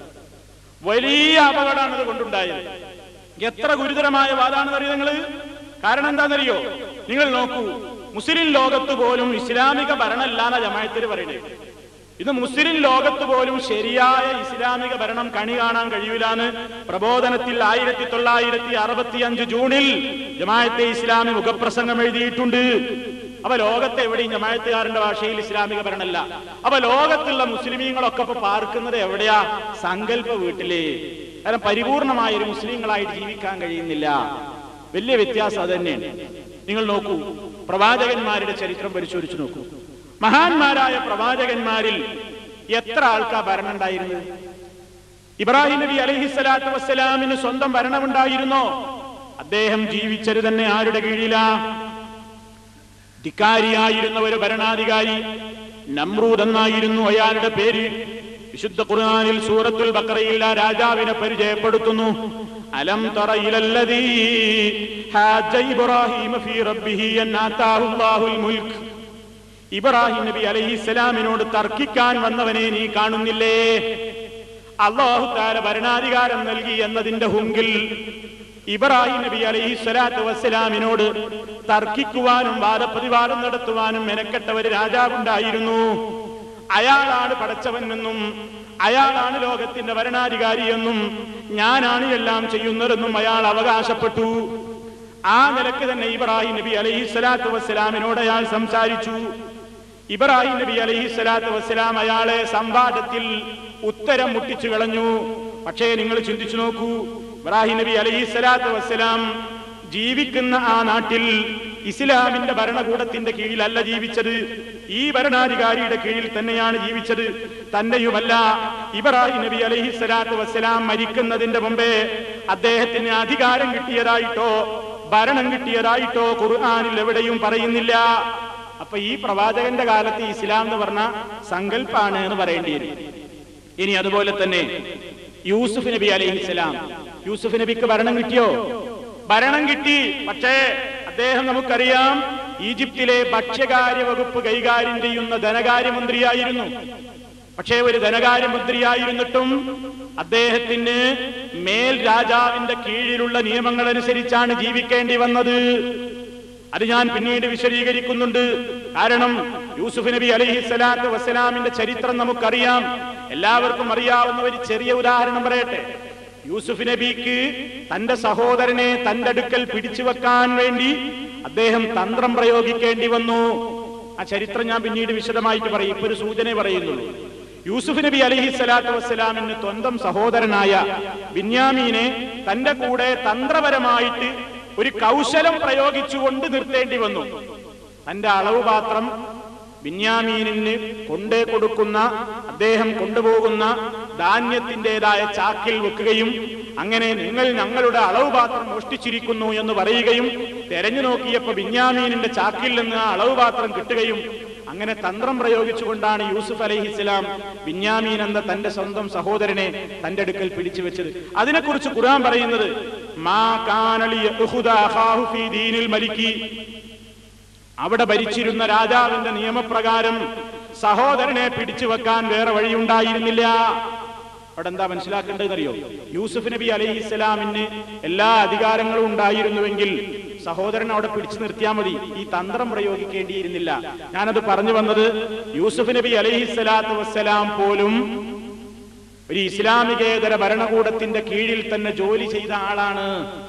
വലിയ അപകടമാണ് ഇത് കൊണ്ടുണ്ടായത് എത്ര ഗുരുതരമായ വാദാണെന്ന് അറിയോ നിങ്ങള് കാരണം എന്താണെന്നറിയോ നിങ്ങൾ നോക്കൂ മുസ്ലിം ലോകത്ത് പോലും ഇസ്ലാമിക ഭരണമല്ലാന്ന ജമായത്തിൽ പറയുന്നത് ഇത് മുസ്ലിം ലോകത്ത് പോലും ശരിയായ ഇസ്ലാമിക ഭരണം കണി കാണാൻ കഴിയൂലാന്ന് പ്രബോധനത്തിൽ ആയിരത്തി തൊള്ളായിരത്തി അറുപത്തി അഞ്ച് ജൂണിൽ ജമായത്തെ ഇസ്ലാമി മുഖപ്രസംഗം എഴുതിയിട്ടുണ്ട് അപ്പൊ ലോകത്തെ എവിടെയും ജമായത്തുകാരന്റെ ഭാഷയിൽ ഇസ്ലാമിക ഭരണമല്ല അപ്പൊ ലോകത്തുള്ള മുസ്ലിമീങ്ങളൊക്കെ ഇപ്പൊ പാർക്കുന്നത് എവിടെയാ സങ്കല്പ വീട്ടില് കാരണം പരിപൂർണമായ ഒരു മുസ്ലിങ്ങളായിട്ട് ജീവിക്കാൻ കഴിയുന്നില്ല വലിയ വ്യത്യാസം അത് തന്നെയാണ് നിങ്ങൾ നോക്കൂ പ്രവാചകന്മാരുടെ ചരിത്രം പരിശോധിച്ചു നോക്കൂ മഹാന്മാരായ പ്രവാചകന്മാരിൽ എത്ര ആൾക്കാർ ഭരണം ഉണ്ടായിരുന്നു ഇബ്രാഹിം നബി അലഹിസ്സലാത്തു വസ്സലാമിന് സ്വന്തം ഭരണമുണ്ടായിരുന്നോ അദ്ദേഹം ജീവിച്ചത് തന്നെ ആരുടെ കീഴിലാ ധിക്കാരിയായിരുന്ന ഒരു ഭരണാധികാരി നമ്രൂദ് എന്നായിരുന്നു അയാളുടെ പേര് വിശുദ്ധ ഖുർആനിൽ സൂറത്തുൽ ബഖറയിൽ ആ രാജാവിനെ പരിചയപ്പെടുത്തുന്നു അലം തറ ഇലല്ലദീ ഹാജ ഇബ്രാഹീമ ഫീ റബ്ബിഹി അൻ ആതാഹു അല്ലാഹുൽ മുൽക്ക് ഇബ്രാഹിം നബി അലൈഹിസ്സലാമിനോട് തർക്കിക്കാൻ വന്നവനെ നീ കാണുന്നില്ലേ അള്ളാഹു താല ഭരണാധികാരം നൽകി എന്നതിന്റെ ഹുങ്കിൽ ഇബ്രാഹിം നബി അലൈഹി സ്വലാത്തു വസ്സലാമിനോട് തർക്കിക്കുവാനും വാദപ്രതിവാദം നടത്തുവാനും മെനക്കെട്ട ഒരു രാജാവുണ്ടായിരുന്നു അയാളാണ് പടച്ചവനെന്നും അയാളാണ് ലോകത്തിന്റെ ഭരണാധികാരിയെന്നും ഞാനാണ് എല്ലാം ചെയ്യുന്നതെന്നും അയാൾ അവകാശപ്പെട്ടു ആ നിലക്ക് തന്നെ ഇബ്രാഹിം നബി അലൈഹി സ്വലാത്തു വസ്സലാമിനോട് അയാൾ സംസാരിച്ചു ഇബ്രാഹിം നബി അലൈഹി സ്വലാത്തു വസ്സലാം അയാളെ സംവാദത്തിൽ ഉത്തരം മുട്ടിച്ചു കളഞ്ഞു പക്ഷേ നിങ്ങൾ ചിന്തിച്ചു നോക്കൂ ഇബ്രാഹിം നബി അലൈഹി സ്വലാത്തു വസ്സലാം ജീവിക്കുന്ന ആ നാട്ടിൽ ഇസ്ലാമിന്റെ ഭരണകൂടത്തിന്റെ കീഴിലല്ല ജീവിച്ചത് ഈ ഭരണാധികാരിയുടെ കീഴിൽ തന്നെയാണ് ജീവിച്ചത് തന്നെയുമല്ല ഇബ്രാഹിം നബി അലൈഹി സ്വലാത്തു വസ്സലാം മരിക്കുന്നതിന്റെ മുമ്പേ അദ്ദേഹത്തിന് അധികാരം കിട്ടിയതായിട്ടോ ഭരണം കിട്ടിയതായിട്ടോ ഖുർആാനിൽ എവിടെയും പറയുന്നില്ല അപ്പൊ ഈ പ്രവാചകന്റെ കാലത്ത് ഇസ്ലാം എന്ന് പറഞ്ഞ സങ്കല്പാണ് എന്ന് പറയേണ്ടി വരും ഇനി അതുപോലെ തന്നെ യൂസുഫ് നബി അലൈഹിസ്സലാം യൂസുഫ് നബിക്ക് ഭരണം കിട്ടിയോ ഭരണം കിട്ടി പക്ഷേ അദ്ദേഹം നമുക്കറിയാം ഈജിപ്തിലെ ഭക്ഷ്യകാര്യ വകുപ്പ് കൈകാര്യം ചെയ്യുന്ന ധനകാര്യമന്ത്രിയായിരുന്നു പക്ഷേ ഒരു ധനകാര്യമന്ത്രിയായിരുന്നിട്ടും അദ്ദേഹത്തിന് മേൽ രാജാവിന്റെ കീഴിലുള്ള നിയമങ്ങൾ അനുസരിച്ചാണ് ജീവിക്കേണ്ടി വന്നത് അത് ഞാൻ പിന്നീട് വിശദീകരിക്കുന്നുണ്ട് കാരണം യൂസുഫ് നബി അലൈഹി സ്വലാത്തു വസ്സലാമിന്റെ ചരിത്രം നമുക്കറിയാം എല്ലാവർക്കും അറിയാവുന്ന ഒരു ചെറിയ ഉദാഹരണം പറയട്ടെ യൂസുഫ് നബിക്ക് തന്റെ സഹോദരനെ തന്റെ അടുക്കൽ പിടിച്ചു വെക്കാൻ വേണ്ടി അദ്ദേഹം തന്ത്രം പ്രയോഗിക്കേണ്ടി വന്നു ആ ചരിത്രം ഞാൻ പിന്നീട് വിശദമായിട്ട് പറയും ഇപ്പൊ ഒരു സൂചന പറയുന്നുള്ളൂ യൂസുഫ് നബി അലൈഹി സ്വലാത്തു വസ്സലാമിന് സ്വന്തം സഹോദരനായ ബിന്യാമീനെ തന്റെ കൂടെ തന്ത്രപരമായിട്ട് ഒരു കൗശലം പ്രയോഗിച്ചുകൊണ്ട് നിർത്തേണ്ടി വന്നു തന്റെ അളവ് പാത്രം ബിന്യാമീനിന് കൊണ്ടേ കൊടുക്കുന്ന അദ്ദേഹം കൊണ്ടുപോകുന്ന ധാന്യത്തിൻ്റെതായ ചാക്കിൽ വെക്കുകയും അങ്ങനെ നിങ്ങൾ ഞങ്ങളുടെ അളവ് പാത്രം മോഷ്ടിച്ചിരിക്കുന്നു എന്ന് പറയുകയും തെരഞ്ഞു നോക്കിയപ്പോ ബിന്യാമീനിന്റെ ചാക്കിൽ നിന്ന് ആ അളവ് പാത്രം കിട്ടുകയും അങ്ങനെ തന്ത്രം പ്രയോഗിച്ചുകൊണ്ടാണ് യൂസുഫ് അലൈഹിസ്സലാം ബിന്യാമീൻ എന്ന തന്റെ സ്വന്തം സഹോദരനെ തന്റെ അടുക്കൽ പിടിച്ചു വെച്ചത് അതിനെക്കുറിച്ച് ഖുർആൻ പറയുന്നത് മാ കാനലി യഖുദ അഖാഹു ഫീ ദീനിൽ മലിക്കി അവിടെ ഭരിച്ചിരുന്ന രാജാവിന്റെ നിയമപ്രകാരം സഹോദരനെ പിടിച്ചു വെക്കാൻ വേറെ വഴിയുണ്ടായിരുന്നില്ല അവിടെ എന്താ മനസ്സിലാക്കേണ്ടതെന്നറിയോ യൂസുഫ് നബി അലൈഹി ഇസ്ലാമിന് എല്ലാ അധികാരങ്ങളും ഉണ്ടായിരുന്നുവെങ്കിൽ സഹോദരൻ അവിടെ പിടിച്ചു നിർത്തിയാൽ മതി ഈ തന്ത്രം പ്രയോഗിക്കേണ്ടിയിരുന്നില്ല ഞാനത് പറഞ്ഞു വന്നത് യൂസുഫ് നബി അലൈഹി സ്വലാത്തു വസ്സലാം പോലും ഒരു ഇസ്ലാമികേതര ഭരണകൂടത്തിന്റെ കീഴിൽ തന്നെ ജോലി ചെയ്ത ആളാണ്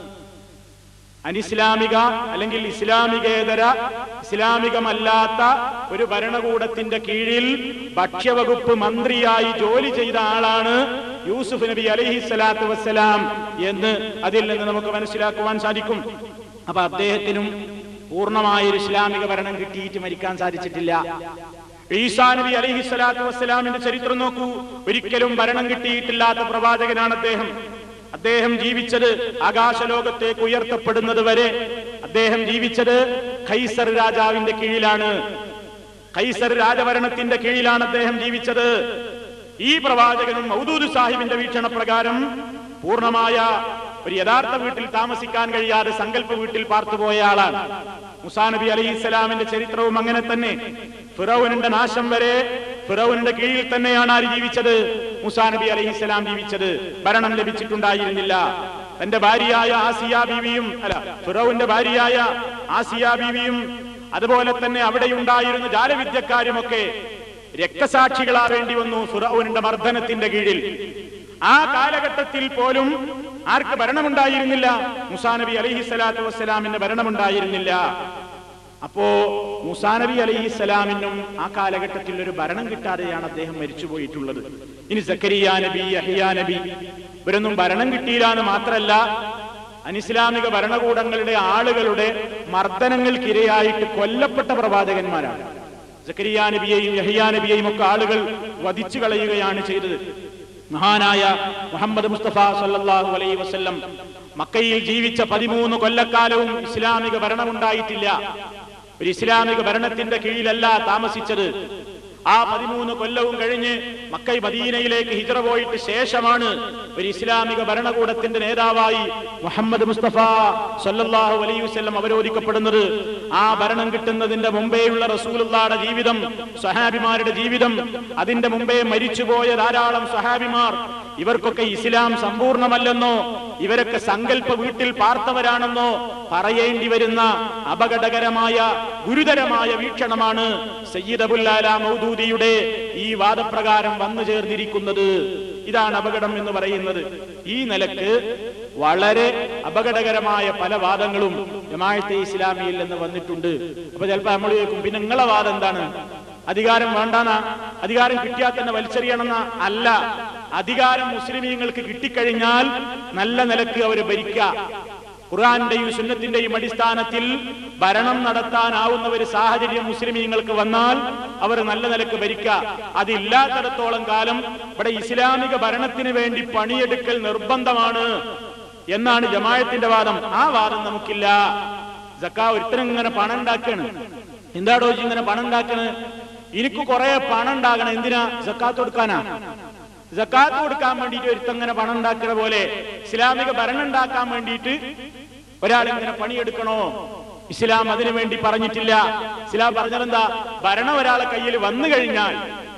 അനിസ്ലാമിക അല്ലെങ്കിൽ ഇസ്ലാമികേതര ഇസ്ലാമികമല്ലാത്ത ഒരു ഭരണകൂടത്തിന്റെ കീഴിൽ ഭക്ഷ്യവകുപ്പ് മന്ത്രിയായി ജോലി ചെയ്ത ആളാണ് യൂസുഫ് നബി അലൈഹി സ്വലാത്തു വസ്സലാം എന്ന് അതിൽ നിന്ന് നമുക്ക് മനസ്സിലാക്കുവാൻ സാധിക്കും അപ്പൊ അദ്ദേഹത്തിനും പൂർണ്ണമായ ഒരു ഇസ്ലാമിക ഭരണം കിട്ടിയിട്ട് മരിക്കാൻ സാധിച്ചിട്ടില്ല ഈസാ നബി അലൈഹി സ്വലാത്തു വസ്സലാമിന്റെ ചരിത്രം നോക്കൂ ഒരിക്കലും ഭരണം കിട്ടിയിട്ടില്ലാത്ത പ്രവാചകനാണ് അദ്ദേഹം അദ്ദേഹം ജീവിച്ചത് ആകാശലോകത്തേക്ക് ഉയർത്തപ്പെടുന്നത് വരെ അദ്ദേഹം ജീവിച്ചത് ഖൈസർ രാജാവിന്റെ കീഴിലാണ് ഖൈസർ രാജഭരണത്തിന്റെ കീഴിലാണ് അദ്ദേഹം ജീവിച്ചത് ഈ പ്രവാചകനും മൗദൂദ് സാഹിബിന്റെ വീക്ഷണപ്രകാരം പൂർണ്ണമായ ഒരു യഥാർത്ഥ വീട്ടിൽ താമസിക്കാൻ കഴിയാതെ സങ്കല്പ വീട്ടിൽ പാർത്തുപോയ ആളാണ് മുസാ നബി അലൈഹി സ്വലാമിന്റെ ചരിത്രവും അങ്ങനെ തന്നെ ഫിറൌനിന്റെ നാശം വരെ ഫിറൌനിന്റെ കീഴിൽ തന്നെയാണ് ആര് ജീവിച്ചത് മുസാ നബി അലൈഹി സ്വലാം ജീവിച്ചത് ഭരണം ലഭിച്ചിട്ടുണ്ടായിരുന്നില്ല തന്റെ ഭാര്യയായ ആസിയ ബീവിയും അല്ല ഫിറൌന്റെ ഭാര്യയായ ആസിയ ബീവിയും അതുപോലെ തന്നെ അവിടെയുണ്ടായിരുന്ന ജാലവിദ്യക്കാരുമൊക്കെ രക്തസാക്ഷികളാവേണ്ടി വന്നു ഫിറൌനിന്റെ മർദ്ദനത്തിന്റെ കീഴിൽ ആ കാലഘട്ടത്തിൽ പോലും ആർക്ക് ഭരണമുണ്ടായിരുന്നില്ല മുസാ നബി അലൈഹി സ്വലാത്തു വസ്സലാമിന്റെ ഭരണമുണ്ടായിരുന്നില്ല അപ്പോ മുസാ നബി അലൈഹി സ്വലാമിനും ആ കാലഘട്ടത്തിൽ ഒരു ഭരണം കിട്ടാതെയാണ് അദ്ദേഹം മരിച്ചുപോയിട്ടുള്ളത് ഇനി സക്കരിയ നബി യഹിയ നബി ഇവരൊന്നും ഭരണം കിട്ടിയില്ല എന്ന് മാത്രല്ല അനിസ്ലാമിക ഭരണകൂടങ്ങളുടെ ആളുകളുടെ മർദ്ദനങ്ങൾക്കിരയായിട്ട് കൊല്ലപ്പെട്ട പ്രവാചകന്മാരാണ് സക്കരിയ നബിയെയും യഹിയ നബിയെയും ഒക്കെ ആളുകൾ വധിച്ചു കളയുകയാണ് ചെയ്തത് മഹാനായ മുഹമ്മദ് മുസ്തഫ സല്ലല്ലാഹു അലൈഹി വസല്ലം മക്കയിൽ ജീവിച്ച പതിമൂന്ന് കൊല്ലക്കാലവും ഇസ്ലാമിക ഭരണമുണ്ടായിട്ടില്ല ഒരു ഇസ്ലാമിക ഭരണത്തിന്റെ കീഴിലല്ല താമസിച്ചത് ആ പതിമൂന്ന് കൊല്ലവും കഴിഞ്ഞ് മക്കൈ മദീനയിലേക്ക് ഹിജറ പോയിട്ട് ശേഷമാണ് ഒരു ഇസ്ലാമിക ഭരണകൂടത്തിന്റെ നേതാവായി മുഹമ്മദ് മുസ്തഫ സല്ലല്ലാഹു അലൈഹി വസല്ലം അവരോധിക്കപ്പെടുന്നത് ആ ഭരണം കിട്ടുന്നതിന്റെ മുമ്പേയുള്ള റസൂലുള്ളാടെ ജീവിതം സഹാബിമാരുടെ ജീവിതം അതിന്റെ മുമ്പേ മരിച്ചുപോയ ധാരാളം സഹാബിമാർ ഇവർക്കൊക്കെ ഇസ്ലാം സമ്പൂർണ്ണമല്ലെന്നോ ഇവരൊക്കെ സങ്കല്പ വീട്ടിൽ പാർത്തവരാണെന്നോ പറയേണ്ടി വരുന്ന അപകടകരമായ ഗുരുതരമായ വീക്ഷണമാണ് സയ്യിദ് അബുല്ലാല മൗദൂദിയുടെ ഈ വാദപ്രകാരം വന്നു ചേർന്നിരിക്കുന്നത് ഇതാണ് അപകടം എന്ന് പറയുന്നത് ഈ നിലക്ക് വളരെ അപകടകരമായ പല വാദങ്ങളും ജമാഅത്തെ ഇസ്ലാമിയിൽ നിന്ന് വന്നിട്ടുണ്ട് അപ്പൊ ചിലപ്പോ നമ്മൾ ചോദിക്കും പിന്നെ നിങ്ങളെ വാദം എന്താണ് അധികാരം വേണ്ടാന്ന അധികാരം കിട്ടിയാൽ തന്നെ വലിച്ചെറിയണമെന്ന അല്ല അധികാരം മുസ്ലിമീങ്ങൾക്ക് കിട്ടിക്കഴിഞ്ഞാൽ നല്ല നിലക്ക് അവർ ഭരിക്കുക ഖുർആന്റെയും സുന്നത്തിന്റെയും അടിസ്ഥാനത്തിൽ ഭരണം നടത്താനാവുന്ന ഒരു സാഹചര്യം മുസ്ലിമീങ്ങൾക്ക് വന്നാൽ അവർ നല്ല നിലക്ക് ഭരിക്കുക അതില്ലാത്തിടത്തോളം കാലം ഇവിടെ ഇസ്ലാമിക ഭരണത്തിന് വേണ്ടി പണിയെടുക്കൽ നിർബന്ധമാണ് എന്നാണ് ജമായത്തിന്റെ വാദം ആ വാദം നമുക്കില്ല ജക്കാ ഒരുത്തരം ഇങ്ങനെ പണം ഉണ്ടാക്കാണ് എന്താടോ ഇജ്ജ് ഇങ്ങനെ പണം ഉണ്ടാക്കണ് എനിക്ക് കുറെ പണം ഉണ്ടാകണം എന്തിനാ ജക്കാത്ത് കൊടുക്കാനാ ജക്കാത്ത് കൊടുക്കാൻ വേണ്ടിയിട്ട് ഒരുത്തങ്ങനെ പണം ഉണ്ടാക്കുന്ന പോലെ ഇസ്ലാമിക ഭരണം ഉണ്ടാക്കാൻ വേണ്ടിയിട്ട് ഒരാൾ ഇങ്ങനെ പണിയെടുക്കണോ ഇസ്ലാം അതിനു വേണ്ടി പറഞ്ഞിട്ടില്ല ഇസ്ലാം പറഞ്ഞതെന്താ ഭരണം ഒരാളെ കയ്യിൽ വന്നു കഴിഞ്ഞാൽ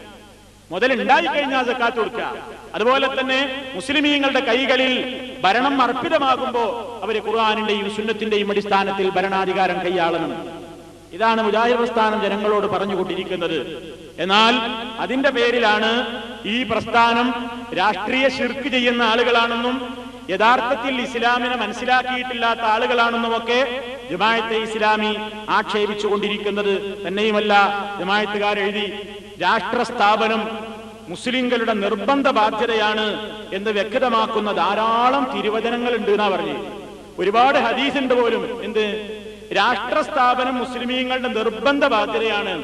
മുതലുണ്ടായി കഴിഞ്ഞാൽ സക്കാത്ത് കൊടുക്കുക അതുപോലെ തന്നെ മുസ്ലിമീങ്ങളുടെ കൈകളിൽ ഭരണം അർപ്പിതമാകുമ്പോ അവര് ഖുർആാനിന്റെയും സുന്നത്തിന്റെയും അടിസ്ഥാനത്തിൽ ഭരണാധികാരം കൈയാളണം ഇതാണ് മുജാഹിദ് പ്രസ്ഥാനം ജനങ്ങളോട് പറഞ്ഞുകൊണ്ടിരിക്കുന്നത് എന്നാൽ അതിന്റെ പേരിലാണ് ഈ പ്രസ്ഥാനം രാഷ്ട്രീയ ശിർക്ക് ചെയ്യുന്ന ആളുകളാണെന്നും യഥാർത്ഥത്തിൽ ഇസ്ലാമിനെ മനസ്സിലാക്കിയിട്ടില്ലാത്ത ആളുകളാണെന്നുമൊക്കെ ജമായത്തെ ഇസ്ലാമി ആക്ഷേപിച്ചു കൊണ്ടിരിക്കുന്നത് തന്നെയുമല്ല ജമായത്തുകാർ എഴുതി രാഷ്ട്ര സ്ഥാപനം മുസ്ലിങ്ങളുടെ നിർബന്ധ ബാധ്യതയാണ് എന്ന് വ്യക്തമാക്കുന്ന ധാരാളം തിരുവചനങ്ങൾ ഉണ്ട് എന്നാ പറഞ്ഞു ഒരുപാട് ഹദീസ് ഉണ്ട് പോലും എന്ത് രാഷ്ട്ര സ്ഥാപനം മുസ്ലിമീങ്ങളുടെ നിർബന്ധ ബാധ്യതയാണ്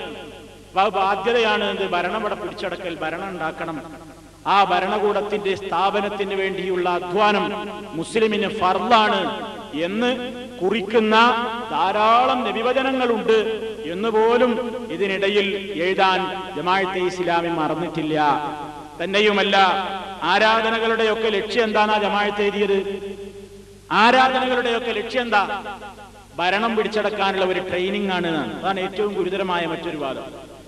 ആ ബാധ്യതയാണ് എന്ത് ഭരണം ഇവിടെ പിടിച്ചടക്കൽ ഭരണം ഉണ്ടാക്കണം ആ ഭരണകൂടത്തിന്റെ സ്ഥാപനത്തിന് വേണ്ടിയുള്ള അധ്വാനം മുസ്ലിമിന് ഫർലാണ് എന്ന് കുറിക്കുന്ന ധാരാളം നിബിവചനങ്ങളുണ്ട് എന്ന് പോലും ഇതിനിടയിൽ എഴുതാൻ ജമാഅത്തെ ഇസ്ലാമി മറന്നിട്ടില്ല തന്നെയുമല്ല ആരാധനകളുടെയൊക്കെ ലക്ഷ്യം എന്താണാ ജമാഅത്ത് എഴുതിയത് ആരാധനകളുടെയൊക്കെ ലക്ഷ്യം എന്താ ഭരണം പിടിച്ചടക്കാനുള്ള ഒരു ട്രെയിനിങ് ആണ് എന്നാണ്. അതാണ് ഏറ്റവും ഗുരുതരമായ മറ്റൊരു വാദം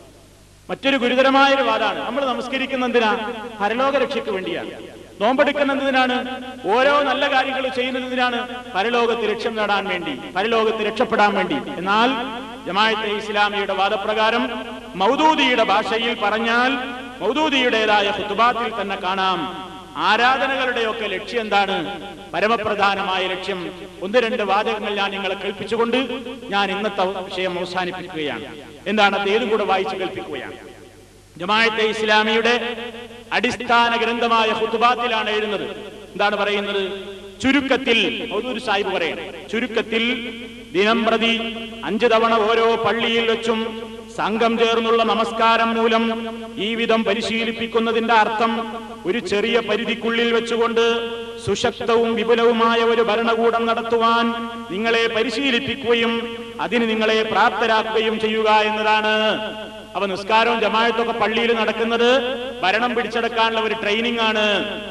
മറ്റൊരു ഗുരുതരമായ ഒരു വാദമാണ് നമ്മൾ നമസ്കരിക്കുന്ന എന്തിനാ പരലോക രക്ഷയ്ക്ക് വേണ്ടിയാണ് നോമ്പെടുക്കുന്നതിനാണ് ഓരോ നല്ല കാര്യങ്ങൾ ചെയ്യുന്നതിനാണ് പരലോകത്ത് ലക്ഷ്യം നേടാൻ വേണ്ടി പരലോകത്ത് രക്ഷപ്പെടാൻ വേണ്ടി എന്നാൽ ജമാഅത്തെ ഇസ്ലാമിയുടെ വാദപ്രകാരം മൗദൂദിയുടെ ഭാഷയിൽ പറഞ്ഞാൽ മൗദൂദിയുടേതായ ഫുത്തുബാത്തിൽ തന്നെ കാണാം ആരാധനകളുടെയൊക്കെ ലക്ഷ്യം എന്താണ് പരമപ്രധാനമായ ലക്ഷ്യം ഒന്ന് രണ്ട് വാചകങ്ങൾ ഞാൻ നിങ്ങളെ കേൾപ്പിച്ചുകൊണ്ട് ഞാൻ ഇന്നത്തെ വിഷയം അവസാനിപ്പിക്കുകയാണ് എന്താണ് അത് ഏതും കൂടെ വായിച്ചു കേൾപ്പിക്കുകയാണ് ജമാഅത്തെ ഇസ്ലാമിയുടെ അടിസ്ഥാന ഗ്രന്ഥമായ ഹുത്തുബാത്തിലാണ് എഴുതുന്നത് എന്താണ് പറയുന്നത് ചുരുക്കത്തിൽ ഒരു സാഹിബ് പറയണം ചുരുക്കത്തിൽ ദിനം പ്രതി അഞ്ചു തവണ ഓരോ പള്ളിയിൽ വെച്ചും സംഘം ചേർന്നുള്ള നമസ്കാരം മൂലം ഈ വിധം പരിശീലിപ്പിക്കുന്നതിന്റെ അർത്ഥം ഒരു ചെറിയ പരിധിക്കുള്ളിൽ വെച്ചുകൊണ്ട് സുശക്തവും വിപുലവുമായ ഒരു ഭരണകൂടം നടത്തുവാൻ നിങ്ങളെ പരിശീലിപ്പിക്കുകയും അതിന് നിങ്ങളെ പ്രാപ്തരാക്കുകയും ചെയ്യുക എന്നതാണ് അപ്പൊ നിസ്കാരവും ജമായത്തൊക്കെ പള്ളിയിൽ നടക്കുന്നത് ഭരണം പിടിച്ചെടുക്കാനുള്ള ഒരു ട്രെയിനിങ് ആണ്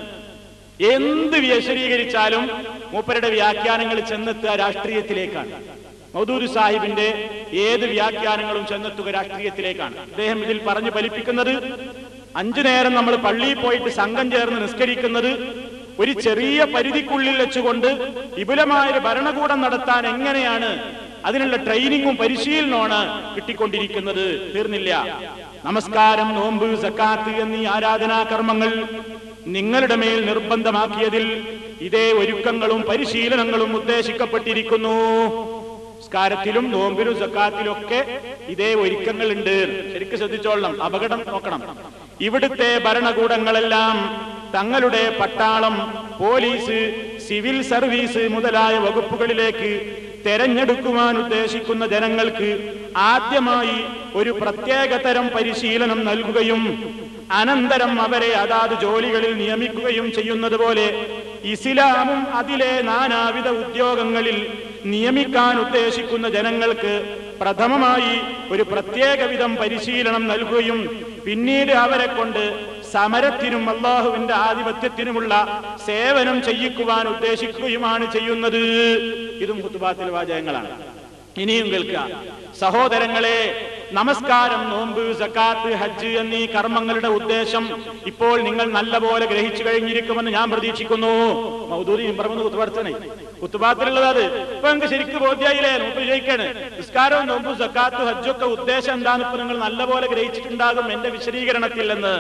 എന്ത് വിശദീകരിച്ചാലും മൂപ്പരുടെ വ്യാഖ്യാനങ്ങൾ ചെന്നെത്തുക രാഷ്ട്രീയത്തിലേക്കാണ് മൗദൂദ് സാഹിബിന്റെ ഏത് വ്യാഖ്യാനങ്ങളും ചെന്നെത്തുക രാഷ്ട്രീയത്തിലേക്കാണ് അദ്ദേഹം ഇതിൽ പറഞ്ഞു ഫലിപ്പിക്കുന്നത് അഞ്ചു നേരം നമ്മൾ പള്ളിയിൽ പോയിട്ട് സംഘം ചേർന്ന് നിസ്കരിക്കുന്നത് ഒരു ചെറിയ പരിധിക്കുള്ളിൽ വെച്ചുകൊണ്ട് വിപുലമായ ഒരു ഭരണകൂടം നടത്താൻ എങ്ങനെയാണ് അതിനുള്ള ട്രെയിനിങ്ങും പരിശീലനമാണ് കിട്ടിക്കൊണ്ടിരിക്കുന്നത് തീർന്നില്ല നമസ്കാരം നോമ്പ് സക്കാത്ത് എന്നീ ആരാധനാ കർമ്മങ്ങൾ നിങ്ങളുടെ മേൽ നിർബന്ധമാക്കിയതിൽ ഇതേ ഒരുക്കങ്ങളും പരിശീലനങ്ങളും ഉദ്ദേശിക്കപ്പെട്ടിരിക്കുന്നു നിസ്കാരത്തിലും നോമ്പിലും സക്കാത്തിലും ഒക്കെ ഇതേ ഒരുക്കങ്ങളുണ്ട് ശരിക്കും ശ്രദ്ധിച്ചോളണം അപകടം നോക്കണം ഇവിടുത്തെ ഭരണകൂടങ്ങളെല്ലാം തങ്ങളുടെ പട്ടാളം പോലീസ് സിവിൽ സർവീസ് മുതലായ വകുപ്പുകളിലേക്ക് തെരഞ്ഞെടുക്കുവാൻ ഉദ്ദേശിക്കുന്ന ജനങ്ങൾക്ക് ആദ്യമായി ഒരു പ്രത്യേക തരം പരിശീലനം നൽകുകയും അനന്തരം അവരെ അതാത് ജോലികളിൽ നിയമിക്കുകയും ചെയ്യുന്നത് പോലെ ഇസ്ലാമും അതിലെ നാനാവിധ ഉദ്യോഗങ്ങളിൽ നിയമിക്കാൻ ഉദ്ദേശിക്കുന്ന ജനങ്ങൾക്ക് പ്രഥമമായി ഒരു പ്രത്യേക വിധം പരിശീലനം നൽകുകയും പിന്നീട് അവരെ കൊണ്ട് സമരത്തിനും അള്ളാഹുവിന്റെ ആധിപത്യത്തിനുമുള്ള സേവനം ചെയ്യിക്കുവാൻ ഉദ്ദേശിക്കുകയുമാണ് ചെയ്യുന്നത് ഇതും കുത്തുബാത്തിൽ വാചകങ്ങളാണ് ഇനിയും കേൾക്കുക സഹോദരങ്ങളെ നമസ്കാരം നോമ്പ് സക്കാത്ത് ഹജ്ജ് എന്നീ കർമ്മങ്ങളുടെ ഉദ്ദേശം ഇപ്പോൾ നിങ്ങൾ നല്ലപോലെ ഗ്രഹിച്ചു കഴിഞ്ഞിരിക്കുമെന്ന് ഞാൻ പ്രതീക്ഷിക്കുന്നു മൗദൂദിയും പറഞ്ഞു കുത്തുപാടത്തണേ കുത്തുപാത്തിലുള്ളത് അത് ഇപ്പൊ നിങ്ങൾക്ക് ശരിക്കും ബോധ്യായില്ലേ നോമ്പ് ചോദിക്കാണ് നിസ്കാരവും നോമ്പും സക്കാത്തും ഹജ്ജൊക്കെ ഉദ്ദേശം എന്താന്ന് ഇപ്പൊ നിങ്ങൾ നല്ലപോലെ ഗ്രഹിച്ചിട്ടുണ്ടാകും എന്റെ വിശദീകരണത്തിൽ നിന്ന്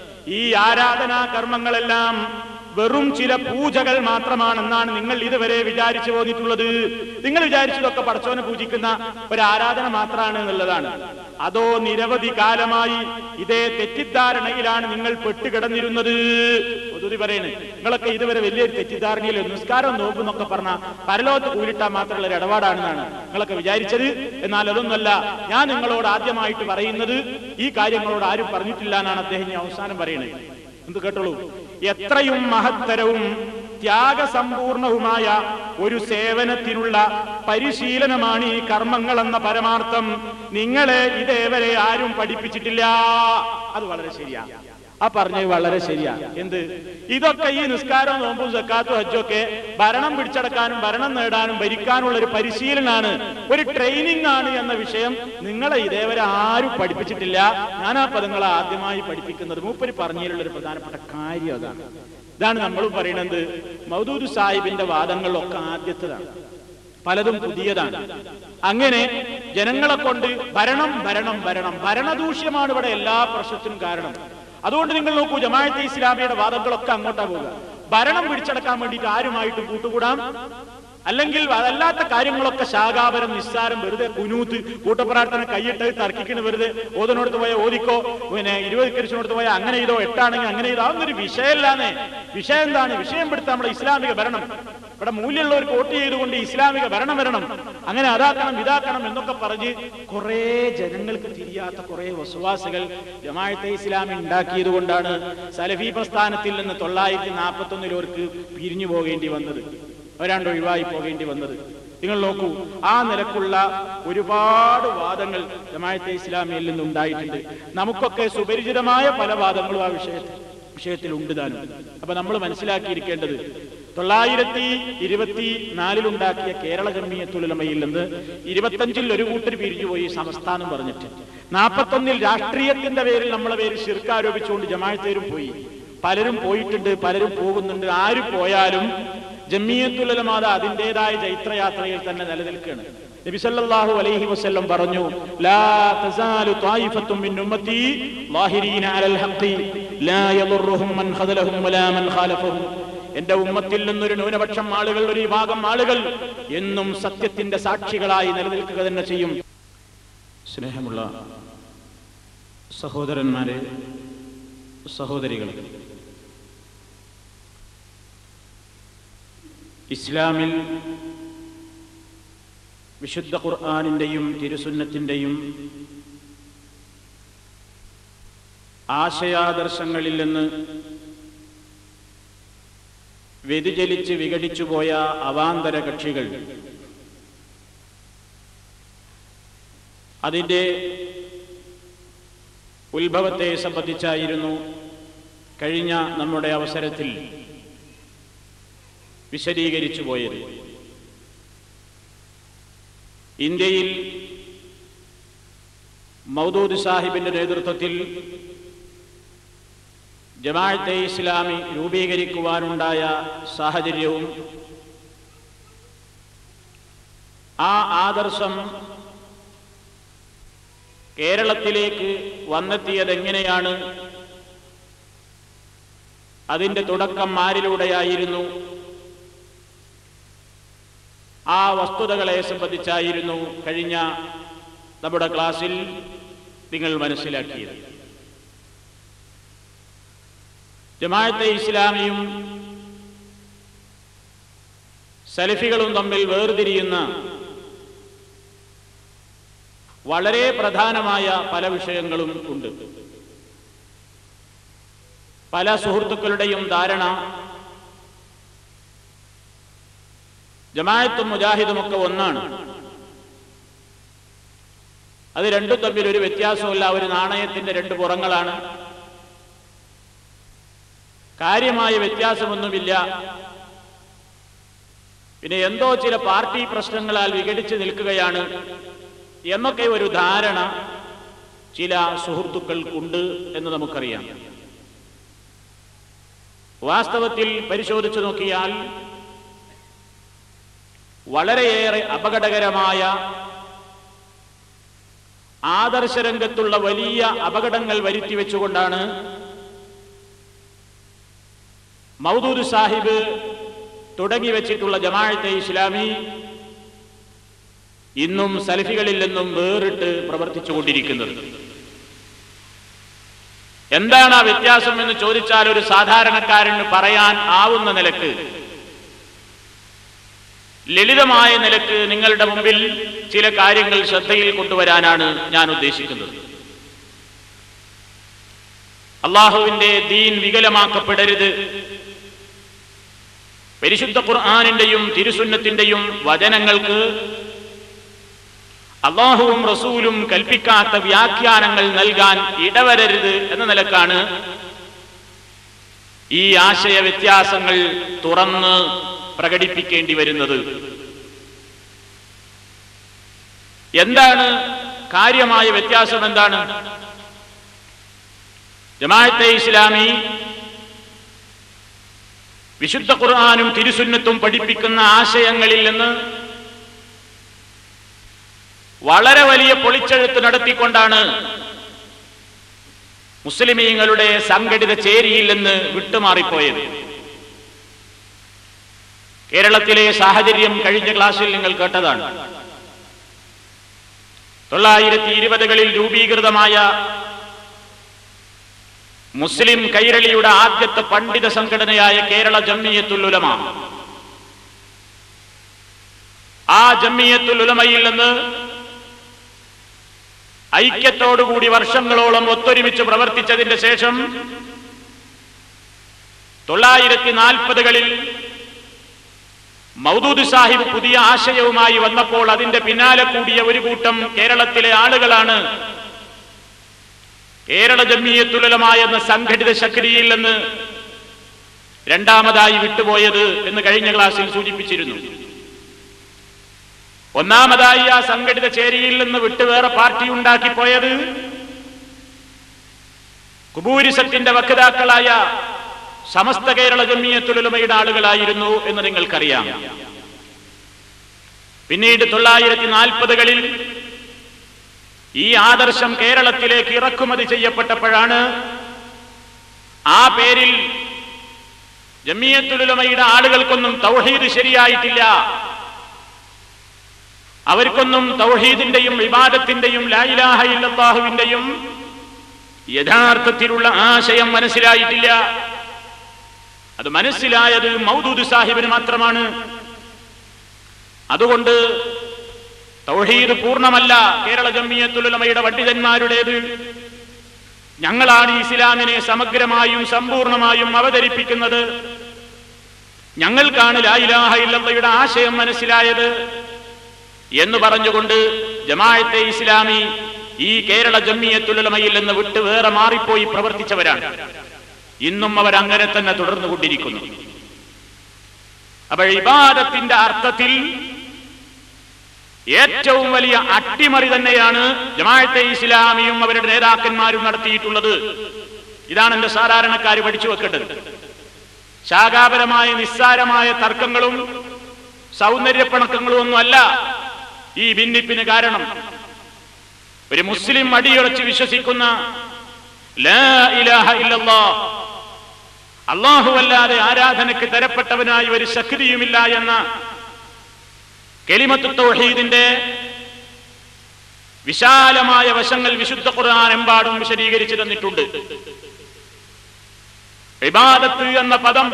ഈ ആരാധനാ കർമ്മങ്ങളെല്ലാം വെറും ചില പൂജകൾ മാത്രമാണെന്നാണ് നിങ്ങൾ ഇതുവരെ വിചാരിച്ചു പോന്നിട്ടുള്ളത് നിങ്ങൾ വിചാരിച്ചതൊക്കെ പടച്ചോനെ പൂജിക്കുന്ന ഒരു ആരാധന മാത്രമാണ് എന്നുള്ളതാണ് അതോ നിരവധി കാലമായി ഇതേ തെറ്റിദ്ധാരണയിലാണ് നിങ്ങൾ പെട്ടുകിടന്നിരുന്നത് പൊതുവി പറയുന്നത് നിങ്ങളൊക്കെ ഇതുവരെ വലിയൊരു തെറ്റിദ്ധാരണയിൽ നിസ്കാരം നോമ്പ് എന്നൊക്കെ പറഞ്ഞ പരലോകത്ത് കൂലിട്ടാൽ മാത്രമുള്ള ഒരു ഇടപാടാണെന്നാണ് നിങ്ങളൊക്കെ വിചാരിച്ചത് എന്നാൽ അതൊന്നല്ല ഞാൻ നിങ്ങളോട് ആദ്യമായിട്ട് പറയുന്നത് ഈ കാര്യങ്ങളോട് ആരും പറഞ്ഞിട്ടില്ല എന്നാണ് അദ്ദേഹം ഈ അവസാനം പറയുന്നത് എന്ത് കേട്ടോളൂ എത്രയും മഹത്തരവും ത്യാഗസമ്പൂർണവുമായ ഒരു സേവനത്തിനുള്ള പരിശീലനമാണ് ഈ കർമ്മങ്ങൾ എന്ന പരമാർത്ഥം നിങ്ങളെ ഇതേവരെ ആരും പഠിപ്പിച്ചിട്ടില്ല അത് വളരെ ശരിയാ ആ പറഞ്ഞത് വളരെ ശരിയാ എന്ത് ഇതൊക്കെ ഈ നിസ്കാരവും നോമ്പും സക്കാത്തും ഹജ്ജൊക്കെ ഭരണം പിടിച്ചടക്കാനും ഭരണം നേടാനും ഭരിക്കാനുള്ള ഒരു പരിശീലനാണ് ഒരു ട്രെയിനിങ് ആണ് എന്ന വിഷയം നിങ്ങളെ ഇതേവരെ ആരും പഠിപ്പിച്ചിട്ടില്ല ഞാൻ ആ പദങ്ങളെ ആദ്യമായി പഠിപ്പിക്കുന്നത് മൂപ്പര് പറഞ്ഞതിലുള്ള ഒരു പ്രധാനപ്പെട്ട കാര്യം അതാണ് ഇതാണ് നമ്മളും പറയുന്നത് മൗദൂദ് സാഹിബിന്റെ വാദങ്ങളിലൊക്കെ ആദ്യത്തേതാണ് പലതും പുതിയതാണ് അങ്ങനെ ജനങ്ങളെ കൊണ്ട് ഭരണം ഭരണം ഭരണം ഭരണദൂഷ്യമാണ് ഇവിടെ എല്ലാ പ്രശ്നത്തിനും കാരണം അതുകൊണ്ട് നിങ്ങൾ നോക്കൂ ജമാഅത്തെ ഇസ്ലാമിയുടെ വാദങ്ങളൊക്കെ അങ്ങോട്ടാ പോവുക ഭരണം പിടിച്ചടക്കാൻ വേണ്ടിയിട്ട് ആരുമായിട്ടും കൂട്ടുകൂടാം അല്ലെങ്കിൽ അതല്ലാത്ത കാര്യങ്ങളൊക്കെ ശാകാപരം നിസ്സാരം വെറുതെ കുനൂത്ത് കൂട്ടപ്രാർത്ഥന കൈയിട്ട് തർക്കിക്കണ വെറുതെ ഓതനോടത്ത് പോയ ഓദിക്കോ പിന്നെ ഇരുപത് കരിച്ചിനോടത്ത് പോയ അങ്ങനെ ചെയ്തോ എട്ടാണെങ്കിൽ അങ്ങനെ ചെയ്തോ അതൊന്നൊരു വിഷയമല്ലാന്നേ വിഷയം എന്താണ് വിഷയം പെടുത്താൻ നമ്മുടെ ഇസ്ലാമിക ഭരണം ഇവിടെ മൂല്യമുള്ളവർ വോട്ട് ചെയ്തുകൊണ്ട് ഇസ്ലാമിക ഭരണം വരണം അങ്ങനെ അതാക്കണം ഇതാക്കണം എന്നൊക്കെ പറഞ്ഞ് കുറെ ജനങ്ങൾക്ക് തിരിയാത്ത കുറെ വസുവാസികൾ ജമാഅത്തെ ഇസ്ലാമി ഉണ്ടാക്കിയത് കൊണ്ടാണ് സലഫി പ്രസ്ഥാനത്തിൽ നിന്ന് തൊള്ളായിരത്തി നാൽപ്പത്തി ഒന്നിലോർക്ക് പിരിഞ്ഞു പോകേണ്ടി വന്നത് അവരാണ്ട് ഒഴിവായി പോകേണ്ടി വന്നത് നിങ്ങൾ നോക്കൂ ആ നിലക്കുള്ള ഒരുപാട് വാദങ്ങൾ ജമാഅത്തെ ഇസ്ലാമിയിൽ നിന്ന് ഉണ്ടായിട്ടുണ്ട് നമുക്കൊക്കെ സുപരിചിതമായ പല വാദങ്ങളും ആ വിഷയത്തിൽ വിഷയത്തിൽ ഉണ്ട് താനും അപ്പൊ നമ്മൾ മനസ്സിലാക്കിയിരിക്കേണ്ടത് തൊള്ളായിരത്തി ഇരുപത്തി നാലിലുണ്ടാക്കിയ കേരള ജമ്മിയത്തുലമയിൽ നിന്ന് ഇരുപത്തഞ്ചിൽ ഒരു കൂട്ടർ പിരിഞ്ഞുപോയി സംസ്ഥാനം പറഞ്ഞിട്ട് നാൽപ്പത്തൊന്നിൽ രാഷ്ട്രീയത്തിന്റെ പേരിൽ നമ്മളെ പേരിൽ ശിർക്ക് ആരോപിച്ചുകൊണ്ട് ജമാഅത്തേരും പോയി പലരും പോയിട്ടുണ്ട് പലരും പോകുന്നുണ്ട് ആര് പോയാലും ജമ്മിയത്തുലമാത അതിൻ്റെതായ ചൈത്രയാത്രയിൽ തന്നെ നിലനിൽക്കുകയാണ് നബിസല്ലാഹു അലൈഹി വസല്ലം പറഞ്ഞു ലാ തസാലു ത്വായിഫത്തും മിൻ ഉമ്മത്തി ളാഹിരീന അലൽ ഹഖി ലാ യദുർറുഹും മൻ ഖദലഹും വലാ മൻ ഖാലഫഹും എന്റെ ഉമ്മത്തിൽ നിന്നൊരു ന്യൂനപക്ഷം ആളുകൾ ഒരു വിഭാഗം ആളുകൾ എന്നും സത്യത്തിന്റെ സാക്ഷികളായി നിലനിൽക്കുക തന്നെ ചെയ്യും സ്നേഹമുള്ള സഹോദരന്മാരെ സഹോദരികൾ ഇസ്ലാമിൽ വിശുദ്ധ ഖുർആാനിന്റെയും തിരുസുന്നത്തിന്റെയും ആശയാദർശങ്ങളിൽ നിന്ന് വ്യതിചലിച്ച് വിഘടിച്ചുപോയ അവാന്തര കക്ഷികൾ അതിൻ്റെ ഉത്ഭവത്തെ സംബന്ധിച്ചായിരുന്നു കഴിഞ്ഞ നമ്മുടെ അവസരത്തിൽ വിശദീകരിച്ചു പോയത് ഇന്ത്യയിൽ മൗദൂദ് സാഹിബിന്റെ നേതൃത്വത്തിൽ ജമാഅത്തെ ഇസ്ലാമി രൂപീകരിക്കുവാനുണ്ടായ സാഹചര്യവും ആ ആദർശം കേരളത്തിലേക്ക് വന്നെത്തിയത് എങ്ങനെയാണ് അതിന്റെ തുടക്കം ആരിലൂടെയായിരുന്നു ആ വസ്തുതകളെ സംബന്ധിച്ചായിരുന്നു കഴിഞ്ഞ നമ്മുടെ ക്ലാസ്സിൽ നിങ്ങൾ മനസ്സിലാക്കിയത് ജമാഅത്തെ ഇസ്ലാമിയും സലഫികളും തമ്മിൽ വേർതിരിയുന്ന വളരെ പ്രധാനമായ പല വിഷയങ്ങളും ഉണ്ട് പല സുഹൃത്തുക്കളുടെയും ധാരണ ജമാഅത്തും മുജാഹിദുമൊക്കെ ഒന്നാണ് അത് രണ്ടും തമ്മിൽ ഒരു വ്യത്യാസമില്ല ഒരു നാണയത്തിന്റെ രണ്ട് പുറങ്ങളാണ് കാര്യമായ വ്യത്യാസമൊന്നുമില്ല പിന്നെ എന്തോ ചില പാർട്ടി പ്രശ്നങ്ങളാൽ വിഘടിച്ച് നിൽക്കുകയാണ് എന്നൊക്കെ ഒരു ധാരണ ചില സുഹൃത്തുക്കൾക്കുണ്ട് എന്ന് നമുക്കറിയാം വാസ്തവത്തിൽ പരിശോധിച്ചു നോക്കിയാൽ വളരെയേറെ അപകടകരമായ ആദർശരംഗത്തുള്ള വലിയ അപകടങ്ങൾ വരുത്തി വെച്ചുകൊണ്ടാണ് മൗദൂദ് സാഹിബ് തുടങ്ങി വെച്ചിട്ടുള്ള ജമാഅത്തെ ഇസ്ലാമി ഇന്നും സലഫികളിൽ നിന്നും വേറിട്ട് പ്രവർത്തിച്ചുകൊണ്ടിരിക്കുന്നത് എന്താണ് ആ വ്യത്യാസം എന്ന് ചോദിച്ചാൽ ഒരു സാധാരണക്കാരന് പറയാൻ ആവുന്ന നിലക്ക് ലളിതമായ നിലക്ക് നിങ്ങളുടെ മുമ്പിൽ ചില കാര്യങ്ങൾ ശ്രദ്ധയിൽ കൊണ്ടുവരാനാണ് ഞാൻ ഉദ്ദേശിക്കുന്നത് അള്ളാഹുവിന്റെ ദീൻ വികലമാക്കപ്പെടരുത് പരിശുദ്ധ ഖുർആാനിന്റെയും തിരുസുന്നത്തിന്റെയും വചനങ്ങൾക്ക് അള്ളാഹുവും റസൂലും കൽപ്പിക്കാത്ത വ്യാഖ്യാനങ്ങൾ നൽകാൻ ഇടവരരുത് എന്ന നിലക്കാണ് ഈ ആശയ വ്യത്യാസങ്ങൾ തുറന്ന് പ്രകടിപ്പിക്കേണ്ടി വരുന്നത് എന്താണ് കാര്യമായ വ്യത്യാസം എന്താണ് ജമാഅത്തെ ഇസ്ലാമി വിശുദ്ധ ഖുർആാനും തിരുസുന്നത്തും പഠിപ്പിക്കുന്ന ആശയങ്ങളിൽ നിന്ന് വളരെ വലിയ പൊളിച്ചെഴുത്ത് നടത്തിക്കൊണ്ടാണ് മുസ്ലിമീങ്ങളുടെ സംഘടിത ചേരിയിൽ നിന്ന് വിട്ടുമാറിപ്പോയത് കേരളത്തിലെ സാഹചര്യം കഴിഞ്ഞ ക്ലാസ്സിൽ നിങ്ങൾ കേട്ടതാണ് തൊള്ളായിരത്തി ഇരുപതുകളിൽ രൂപീകൃതമായ മുസ്ലിം കൈരളിയുടെ ആദ്യത്തെ പണ്ഡിത സംഘടനയായ കേരള ജമ്മിയത്തുൽ ഉലമ ആ ജമ്മിയത്തുൽ ഉലമയിൽ നിന്ന് ഐക്യത്തോടുകൂടി വർഷങ്ങളോളം ഒത്തൊരുമിച്ച് പ്രവർത്തിച്ചതിന്റെ ശേഷം തൊള്ളായിരത്തി നാൽപ്പതുകളിൽ മൗദൂദ് സാഹിബ് പുതിയ ആശയവുമായി വന്നപ്പോൾ അതിന്റെ പിന്നാലെ കൂടിയ ഒരു കൂട്ടം കേരളത്തിലെ ആളുകളാണ് കേരള ജമ്മിയത്തുലമായ എന്ന സംഘടിത ശക്തിയിൽ നിന്ന് രണ്ടാമതായി വിട്ടുപോയത് എന്ന് കഴിഞ്ഞ ക്ലാസ്സിൽ സൂചിപ്പിച്ചിരുന്നു ഒന്നാമതായി ആ സംഘടിത ചേരിയിൽ നിന്ന് വിട്ട് വേറെ പാർട്ടി ഉണ്ടാക്കി പോയത് കുബൂരിസത്തിന്റെ വക്താക്കളായ സമസ്ത കേരള ജമ്മിയത്തുലമയുടെ ആളുകളായിരുന്നു എന്ന് നിങ്ങൾക്കറിയാം പിന്നീട് തൊള്ളായിരത്തി നാൽപ്പതുകളിൽ ഈ ആദർശം കേരളത്തിലേക്ക് ഇറക്കുമതി ചെയ്യപ്പെട്ടപ്പോഴാണ് ആ പേരിൽ ജമ്മിയത്തുലമയുടെ ആളുകൾക്കൊന്നും തൗഹീദ് ശരിയായിട്ടില്ല അവർക്കൊന്നും തൗഹീദിന്റെയും വിവാദത്തിന്റെയും ലായിലാഹ ഇല്ലാഹുവിന്റെയും യഥാർത്ഥത്തിലുള്ള ആശയം മനസ്സിലായിട്ടില്ല അത് മനസ്സിലായത് മൗദൂദ് സാഹിബിന് മാത്രമാണ് അതുകൊണ്ട് തൗഹീദ് പൂർണ്ണമല്ല കേരള ജമ്മിയത്തുലമയുടെ പണ്ഡിതന്മാരുടേത് ഞങ്ങളാണ് ഇസ്ലാമിനെ സമഗ്രമായും സമ്പൂർണമായും അവതരിപ്പിക്കുന്നത് ഞങ്ങൾക്കാണ് ലായിലാഹ ഇല്ലയുടെ ആശയം മനസ്സിലായത് എന്ന് പറഞ്ഞുകൊണ്ട് ജമാഅത്തെ ഇസ്ലാമി ഈ കേരള ജമ്മിയത്തുലമയിൽ നിന്ന് വിട്ട് വേറെ മാറിപ്പോയി പ്രവർത്തിച്ചവരാണ് ഇന്നും അവർ അങ്ങനെ തന്നെ തുടർന്നുകൊണ്ടിരിക്കുന്നു അപ്പോൾ ഇബാദത്തിന്റെ അർത്ഥത്തിൽ ഏറ്റവും വലിയ അട്ടിമറി തന്നെയാണ് ജമാഅത്തെ ഇസ്ലാമിയും അവരുടെ നേതാക്കന്മാരും നടത്തിയിട്ടുള്ളത് ഇതാണ് എന്റെ സാധാരണക്കാർ പഠിച്ചു വെക്കേണ്ടത് ശാഖാപരമായ നിസ്സാരമായ തർക്കങ്ങളും സൗന്ദര്യപ്പണക്കങ്ങളും ഒന്നുമല്ല ഈ ഭിന്നിപ്പിന് കാരണം ഒരു മുസ്ലിം അടിയുറച്ച് വിശ്വസിക്കുന്ന ലാ ഇലാഹ ഇല്ലല്ലാ അല്ലാഹുവല്ലാതെ ആരാധനയ്ക്ക് തരപ്പെട്ടവനായി ഒരു ശക്തിയുമില്ല എന്ന കെലിമത്ത് തൗഹീദിന്റെ വിശാലമായ വശങ്ങൾ വിശുദ്ധ ഖുർആൻ എമ്പാടും വിശദീകരിച്ചു തന്നിട്ടുണ്ട് ഇബാദത്ത് എന്ന പദം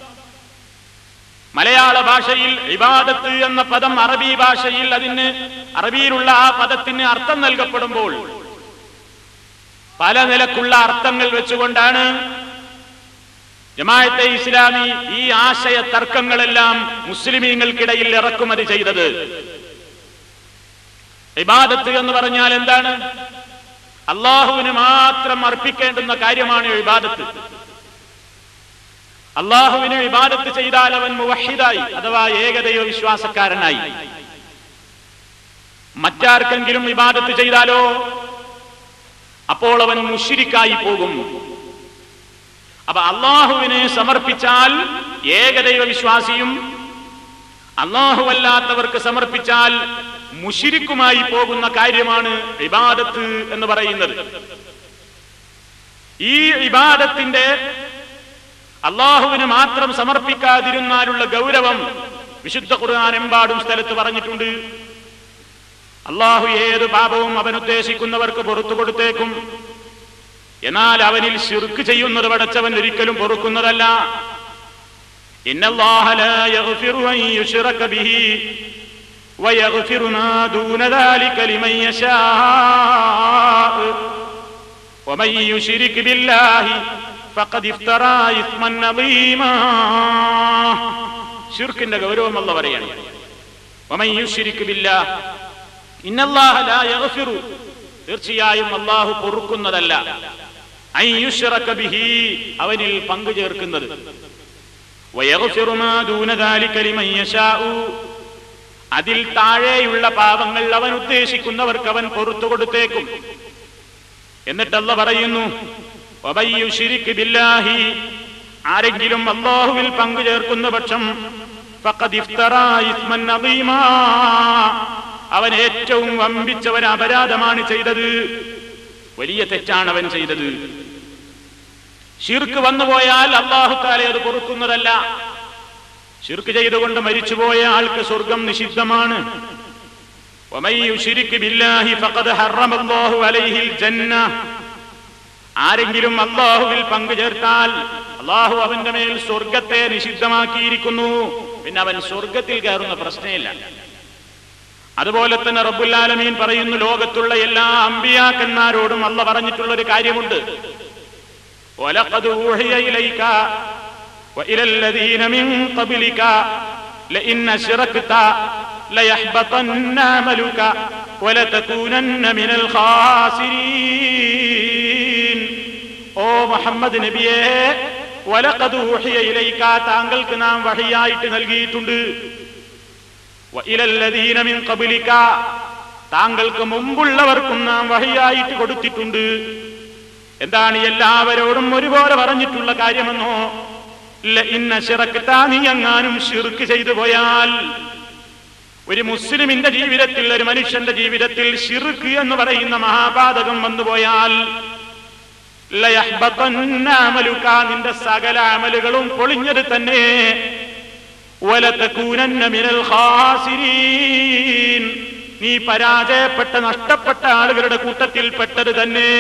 മലയാള ഭാഷയിൽ ഇബാദത്ത് എന്ന പദം അറബി ഭാഷയിൽ അതിന് അറബിയിലുള്ള ആ പദത്തിന് അർത്ഥം നൽകപ്പെടുമ്പോൾ പല നിലക്കുള്ള അർത്ഥങ്ങൾ വെച്ചുകൊണ്ടാണ് ജമാഅത്തെ ഇസ്ലാമി ഈ ആശയ തർക്കങ്ങളെല്ലാം മുസ്ലിമീങ്ങൾക്കിടയിൽ ഇറക്കുമതി ചെയ്തത് ഇബാദത്ത് എന്ന് പറഞ്ഞാൽ എന്താണ് അള്ളാഹുവിന് മാത്രം അർപ്പിക്കേണ്ടുന്ന കാര്യമാണ് ഇബാദത്ത് അള്ളാഹുവിന് ഇബാദത്ത് ചെയ്താൽ അവൻ മുവഹിദായി അഥവാ ഏകദൈവ വിശ്വാസക്കാരനായി മറ്റാർക്കെങ്കിലും ഇബാദത്ത് ചെയ്താലോ അപ്പോൾ അവൻ മുഷിരിക്കായി പോകും അപ്പൊ അള്ളാഹുവിനെ സമർപ്പിച്ചാൽ ഏകദൈവ വിശ്വാസിയും അള്ളാഹുവല്ലാത്തവർക്ക് സമർപ്പിച്ചാൽ മുഷിരിക്കുമായി പോകുന്ന കാര്യമാണ് ഇബാദത്ത് എന്ന് പറയുന്നത് ഈ ഇബാദത്തിന്റെ അള്ളാഹുവിന് മാത്രം സമർപ്പിക്കാതിരുന്നാലുള്ള ഗൗരവം വിശുദ്ധ ഖുർആൻ എമ്പാടും സ്ഥലത്ത് പറഞ്ഞിട്ടുണ്ട് അള്ളാഹു ഏത് പാപവും അവൻ ഉദ്ദേശിക്കുന്നവർക്ക് പുറത്തു കൊടുത്തേക്കും എന്നാൽ അവനിൽ ശിർക്ക് ചെയ്യുന്നത് പടച്ചവൻ ഒരിക്കലും പൊറുക്കുന്നതല്ല ഇന്നല്ലാഹ ലാ യഗ്ഫിറു അൻ യുശ്റക ബിഹി ويغفر ما دون ذلك لمن يشاء ومن يشرك بالله فقد افترى إثما عظيما ഷിർക്കിന്റെ ഗൗരവം അല്ല പറയാണ് ومن يشرك بالله إن الله لا يغفر തീർച്ചയായും അള്ളാഹു പൊറുക്കുന്നതല്ല അൻ യുശ്റക ബിഹി അവനിൽ പങ്കു ചേർക്കുന്നത് വയഗ്ഫിറു മാ ദൂന ദാലിക ലിമൻ യശാഉ അതിൽ താഴെയുള്ള പാപങ്ങൾ അവൻ ഉദ്ദേശിക്കുന്നവർക്ക് അവൻ പൊറത്തു കൊടുത്തേക്കും എന്നിട്ടല്ല പറയുന്നു വബയ്യുശിരിക്ക് ബില്ലാഹി ആരെങ്കിലും അള്ളാഹുവിൽ പങ്കു ചേർക്കുന്ന പക്ഷം ഫഖദ് ഇഫ്തറാ ഇസ്മൻ അദീമാ. അവൻ ഏറ്റവും വമ്പിച്ച ഒരു അപരാധമാണ് ചെയ്തത് വലിയ തെറ്റാണ് അവൻ ചെയ്തത് ഷിർക്ക് വന്നുപോയാൽ അള്ളാഹു താലെ അത് പൊറുക്കുന്നതല്ല ഷിർക്ക് ചെയ്തുകൊണ്ട് മരിച്ചുപോയ ആൾക്ക് സ്വർഗം നിഷിദ്ധമാണ് ومن يشرك بالله فقد حرم الله عليه الجنة ആരെങ്കിലും അള്ളാഹുവിൽ പങ്കു ചേർത്താൽ അള്ളാഹു അവന്റെ മേൽ സ്വർഗത്തെ നിഷിദ്ധമാക്കിയിരിക്കുന്നു പിന്നെ അവൻ സ്വർഗത്തിൽ കയറുന്ന പ്രശ്നമില്ല അതുപോലെ തന്നെ റബ്ബുല്ലാലമീൻ പറയുന്നു ലോകത്തുള്ള എല്ലാ അമ്പിയാക്കന്മാരോടും അല്ല പറഞ്ഞിട്ടുള്ള ഒരു കാര്യമുണ്ട് وَلَقَدْ أُوحِيَ إِلَيْكَ وإلى الذين من قبلك لئن أشركت ليحبطن عملك ولتكونن من الخاسرين ഓ മുഹമ്മദ് നബിയെ വലഖദ് ഊഹിയ ഇലൈക താങ്കൾക്ക് നാം വഹിയായിട്ട് നൽകിയിട്ടുണ്ട് വഇലല്ലദീന മിൻ ഖബ്ലിക താങ്കൾക്ക് മുമ്പുള്ളവർക്കും നാം വഹിയായിട്ട് കൊടുത്തിട്ടുണ്ട് എന്താണ് എല്ലാവരോടും ഒരുപോലെ പറഞ്ഞിട്ടുള്ള കാര്യമെന്നോ ഇന്ന ശിറക്കത്താ നീ എങ്ങാനും ഷിർക്ക് ചെയ്തു പോയാൽ ഒരു മുസ്ലിമിന്റെ ജീവിതത്തിൽ ഒരു മനുഷ്യന്റെ ജീവിതത്തിൽ ഷിർക്ക് എന്ന് പറയുന്ന മഹാപാതകം വന്നുപോയാൽ ലയഹ്ബത്തന്ന അമലുക, നിന്റെ സകല അമലുകളും പൊളിഞ്ഞത് തന്നെ വലതകൂനന്ന മിനൽ ഖാസിരീൻ. നീ പരാജയപ്പെട്ട നഷ്ടപ്പെട്ട ആളുകളുടെ കൂട്ടത്തിൽ പെട്ടത് തന്നെ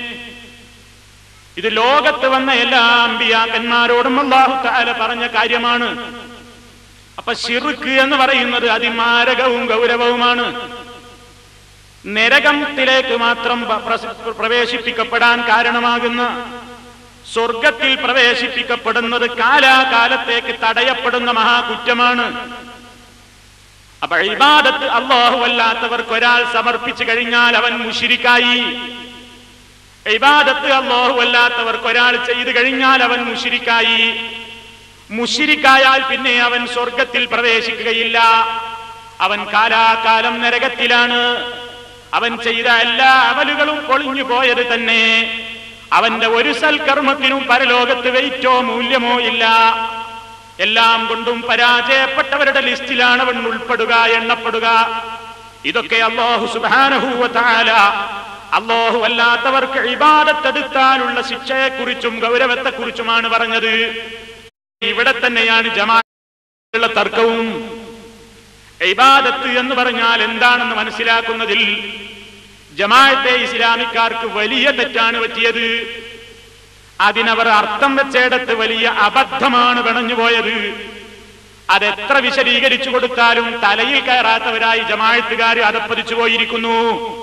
ഇത് ലോകത്ത് വന്ന എല്ലാ അമ്പിയാക്കന്മാരോടും അള്ളാഹു താല പറഞ്ഞ കാര്യമാണ് അപ്പൊ ഷിർക്ക് എന്ന് പറയുന്നത് അതിമാരകവും ഗൗരവവുമാണ് നരകത്തിലേക്ക് മാത്രം പ- പ്രസ- പ്രവേശിപ്പിക്കപ്പെടാൻ കാരണമാകുന്ന സ്വർഗത്തിൽ പ്രവേശിപ്പിക്കപ്പെടുന്നത് കാലാകാലത്തേക്ക് തടയപ്പെടുന്ന മഹാകുറ്റമാണ് അപ്പൊ ഇബാദത്ത് അള്ളാഹു അല്ലാത്തവർക്ക് ഒരാൾ സമർപ്പിച്ചു കഴിഞ്ഞാൽ അവൻ മുഷിരിക്കായി ഇബാദത്ത് അള്ളാഹു അല്ലാത്തവർക്ക് ഒരാൾ ചെയ്തു കഴിഞ്ഞാൽ അവൻ മുഷിരിക്കായി മുഷിരിക്കായാൽ പിന്നെ അവൻ സ്വർഗത്തിൽ പ്രവേശിക്കുകയില്ല അവൻ കാലാകാലം നരകത്തിലാണ് അവൻ ചെയ്ത എല്ലാ അമലുകളും പൊളിഞ്ഞു പോയത് തന്നെ അവന്റെ ഒരു സൽക്കർമ്മത്തിനും പരലോകത്ത് വെയിറ്റോ മൂല്യമോ ഇല്ല എല്ലാം കൊണ്ടും പരാജയപ്പെട്ടവരുടെ ലിസ്റ്റിലാണ് അവൻ ഉൾപ്പെടുക എണ്ണപ്പെടുക ഇതൊക്കെ അള്ളാഹു സുബാനഹൂവത്താല അള്ളാഹു അല്ലാത്തവർക്ക് ഇബാദത്തെടുത്താലുള്ള ശിക്ഷയെക്കുറിച്ചും ഗൗരവത്തെക്കുറിച്ചുമാണ് പറഞ്ഞത് ഇവിടെ തന്നെയാണ് ജമാഅത്തുള്ള തർക്കവും ഇബാദത്ത് എന്ന് പറഞ്ഞാൽ എന്താണെന്ന് മനസ്സിലാക്കുന്നതിൽ ജമാഅത്തെ ഇസ്ലാമിക്കാർക്ക് വലിയ തെറ്റാണ് പറ്റിയത് അതിനവർ അർത്ഥം വെച്ചയിടത്ത് വലിയ അബദ്ധമാണ് പിണഞ്ഞുപോയത് അതെത്ര വിശദീകരിച്ചു കൊടുത്താലും തലയിൽ കയറാത്തവരായി ജമാഅത്തുകാർ അതപ്പതിച്ചു പോയിരിക്കുന്നു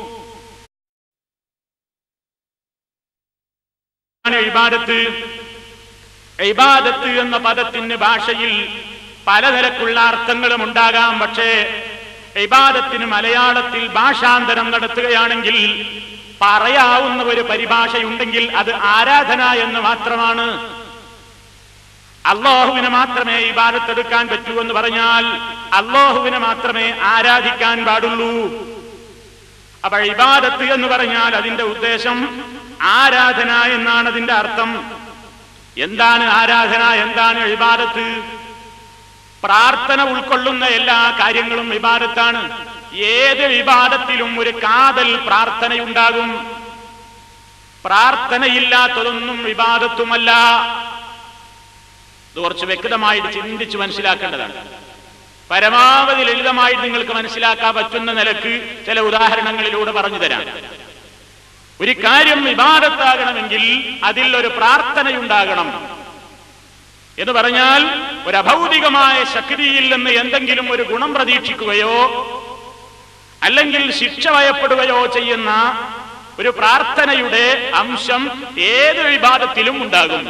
ആണ് ഇബാദത്ത് ഇബാദത്ത് എന്ന പദത്തിന് ഭാഷയിൽ പലതരക്കുള്ള അർത്ഥങ്ങളും ഉണ്ടാകാം പക്ഷേ ഇബാദത്തിന് മലയാളത്തിൽ ഭാഷാന്തരം നടത്തുകയാണെങ്കിൽ പറയാവുന്ന ഒരു പരിഭാഷയുണ്ടെങ്കിൽ അത് ആരാധന എന്ന് മാത്രമാണ് അള്ളാഹുവിനെ മാത്രമേ ഇബാദത്തെടുക്കാൻ പറ്റൂ എന്ന് പറഞ്ഞാൽ അള്ളാഹുവിനെ മാത്രമേ ആരാധിക്കാൻ പാടുള്ളൂ അപ്പൊ ഇബാദത്ത് എന്ന് പറഞ്ഞാൽ അതിന്റെ ഉദ്ദേശം ആരാധന എന്നാണ് അതിന്റെ അർത്ഥം എന്താണ് ആരാധന എന്താണ് ഇബാദത്ത് പ്രാർത്ഥന ഉൾക്കൊള്ളുന്ന എല്ലാ കാര്യങ്ങളും വിവാദത്താണ് ഏത് വിവാദത്തിലും ഒരു കാതൽ പ്രാർത്ഥനയുണ്ടാകും പ്രാർത്ഥനയില്ലാത്തതൊന്നും വിവാദത്തുമല്ല ഇത് കുറച്ച് വ്യക്തമായിട്ട് ചിന്തിച്ച് മനസ്സിലാക്കേണ്ടതാണ് പരമാവധി ലളിതമായിട്ട് നിങ്ങൾക്ക് മനസ്സിലാക്കാൻ പറ്റുന്ന നിലക്ക് ചില ഉദാഹരണങ്ങളിലൂടെ പറഞ്ഞു തരാം ഒരു കാര്യം വിവാദത്താകണമെങ്കിൽ അതിൽ ഒരു പ്രാർത്ഥനയുണ്ടാകണം എന്ന് പറഞ്ഞാൽ ഒരു അഭൗതികമായ ശക്തിയിൽ നിന്ന് എന്തെങ്കിലും ഒരു ഗുണം പ്രതീക്ഷിക്കുകയോ അല്ലെങ്കിൽ ശിക്ഷ ഭയപ്പെടുകയോ ചെയ്യുന്ന ഒരു പ്രാർത്ഥനയുടെ അംശം ഏത് വിവാദത്തിലും ഉണ്ടാകും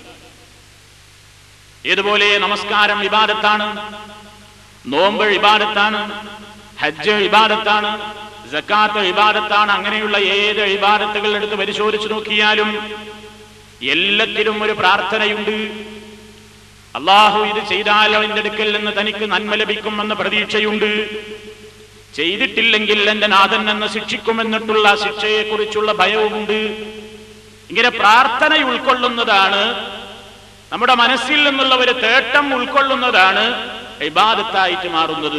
ഏതുപോലെ നമസ്കാരം വിവാദത്താണ് നോമ്പ് വിവാദത്താണ് ഹജ്ജ് വിവാദത്താണ് ജക്കാത്ത് വിവാദത്താണ് അങ്ങനെയുള്ള ഏത് വിവാദത്തുകൾ എടുത്ത് പരിശോധിച്ചു നോക്കിയാലും എല്ലാത്തിലും ഒരു പ്രാർത്ഥനയുണ്ട് അള്ളാഹു ഇത് ചെയ്താൽ അവന്റെ അടുക്കൽ നിന്ന് തനിക്ക് നന്മ ലഭിക്കുമെന്ന പ്രതീക്ഷയുണ്ട് ചെയ്തിട്ടില്ലെങ്കിൽ എന്റെ നാഥൻ എന്നെ ശിക്ഷിക്കുമെന്നിട്ടുള്ള ശിക്ഷയെക്കുറിച്ചുള്ള ഭയവുമുണ്ട് ഇങ്ങനെ പ്രാർത്ഥന ഉൾക്കൊള്ളുന്നതാണ് നമ്മുടെ മനസ്സിൽ നിന്നുള്ള ഒരു തേട്ടം ഉൾക്കൊള്ളുന്നതാണ് ഇബാദത്തായിട്ട് മാറുന്നത്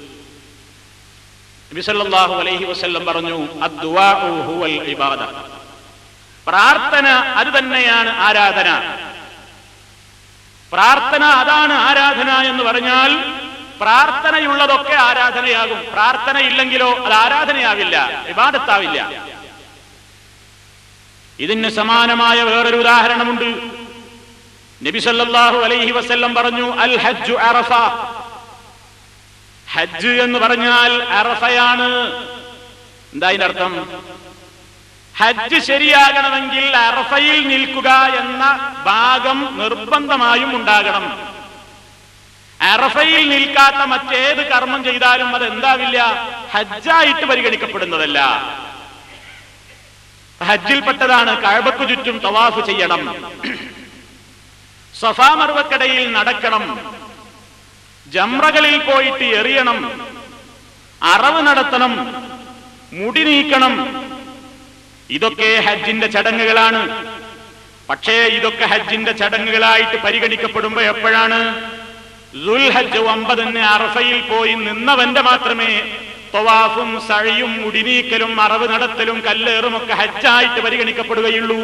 നബിസല്ലാഹു അലൈഹി വസല്ലം പറഞ്ഞു അദ്ദുആഉ ഹുവൽ ഇബാദ പ്രാർത്ഥന അത് തന്നെയാണ് ആരാധന പ്രാർത്ഥന അതാണ് ആരാധന എന്ന് പറഞ്ഞാൽ പ്രാർത്ഥനയുള്ളതൊക്കെ ആരാധനയാകും പ്രാർത്ഥന ഇല്ലെങ്കിലോ അത് ആരാധനയാവില്ല വിവാദത്താവില്ല ഇതിന് സമാനമായ വേറൊരു ഉദാഹരണമുണ്ട് നബി സല്ലല്ലാഹു അലൈഹി വസല്ലം പറഞ്ഞു അൽ ഹജ്ജു അറഫ ഹജ്ജ് എന്ന് പറഞ്ഞാൽ അറഫയാണ് എന്താ അതിന്റെ അർത്ഥം ഹജ്ജ് ശരിയാകണമെങ്കിൽ അറഫയിൽ നിൽക്കുക എന്ന ഭാഗം നിർബന്ധമായും ഉണ്ടാകണം അറഫയിൽ നിൽക്കാത്ത മറ്റേത് കർമ്മം ചെയ്താലും അത് എന്താവില്ല ഹജ്ജായിട്ട് പരിഗണിക്കപ്പെടുന്നതല്ല ഹജ്ജിൽപ്പെട്ടതാണ് കഴബക്കു ചുറ്റും തവാഫ് ചെയ്യണം സഫാമർവക്കടയിൽ നടക്കണം ജമ്രകളിൽ പോയിട്ട് എറിയണം അറവ് നടത്തണം മുടി നീക്കണം ഇതൊക്കെ ഹജ്ജിന്റെ ചടങ്ങുകളാണ് പക്ഷേ ഇതൊക്കെ ഹജ്ജിന്റെ ചടങ്ങുകളായിട്ട് പരിഗണിക്കപ്പെടുമ്പോ എപ്പോഴാണ് ഹജ്ജ് ഒമ്പതിന് അറഫയിൽ പോയി നിന്നവന്റെ മാത്രമേ തൊവാഫും സഴിയും മുടിനീക്കലും അറവ് നടത്തലും കല്ലേറും ഒക്കെ ഹജ്ജായിട്ട് പരിഗണിക്കപ്പെടുകയുള്ളൂ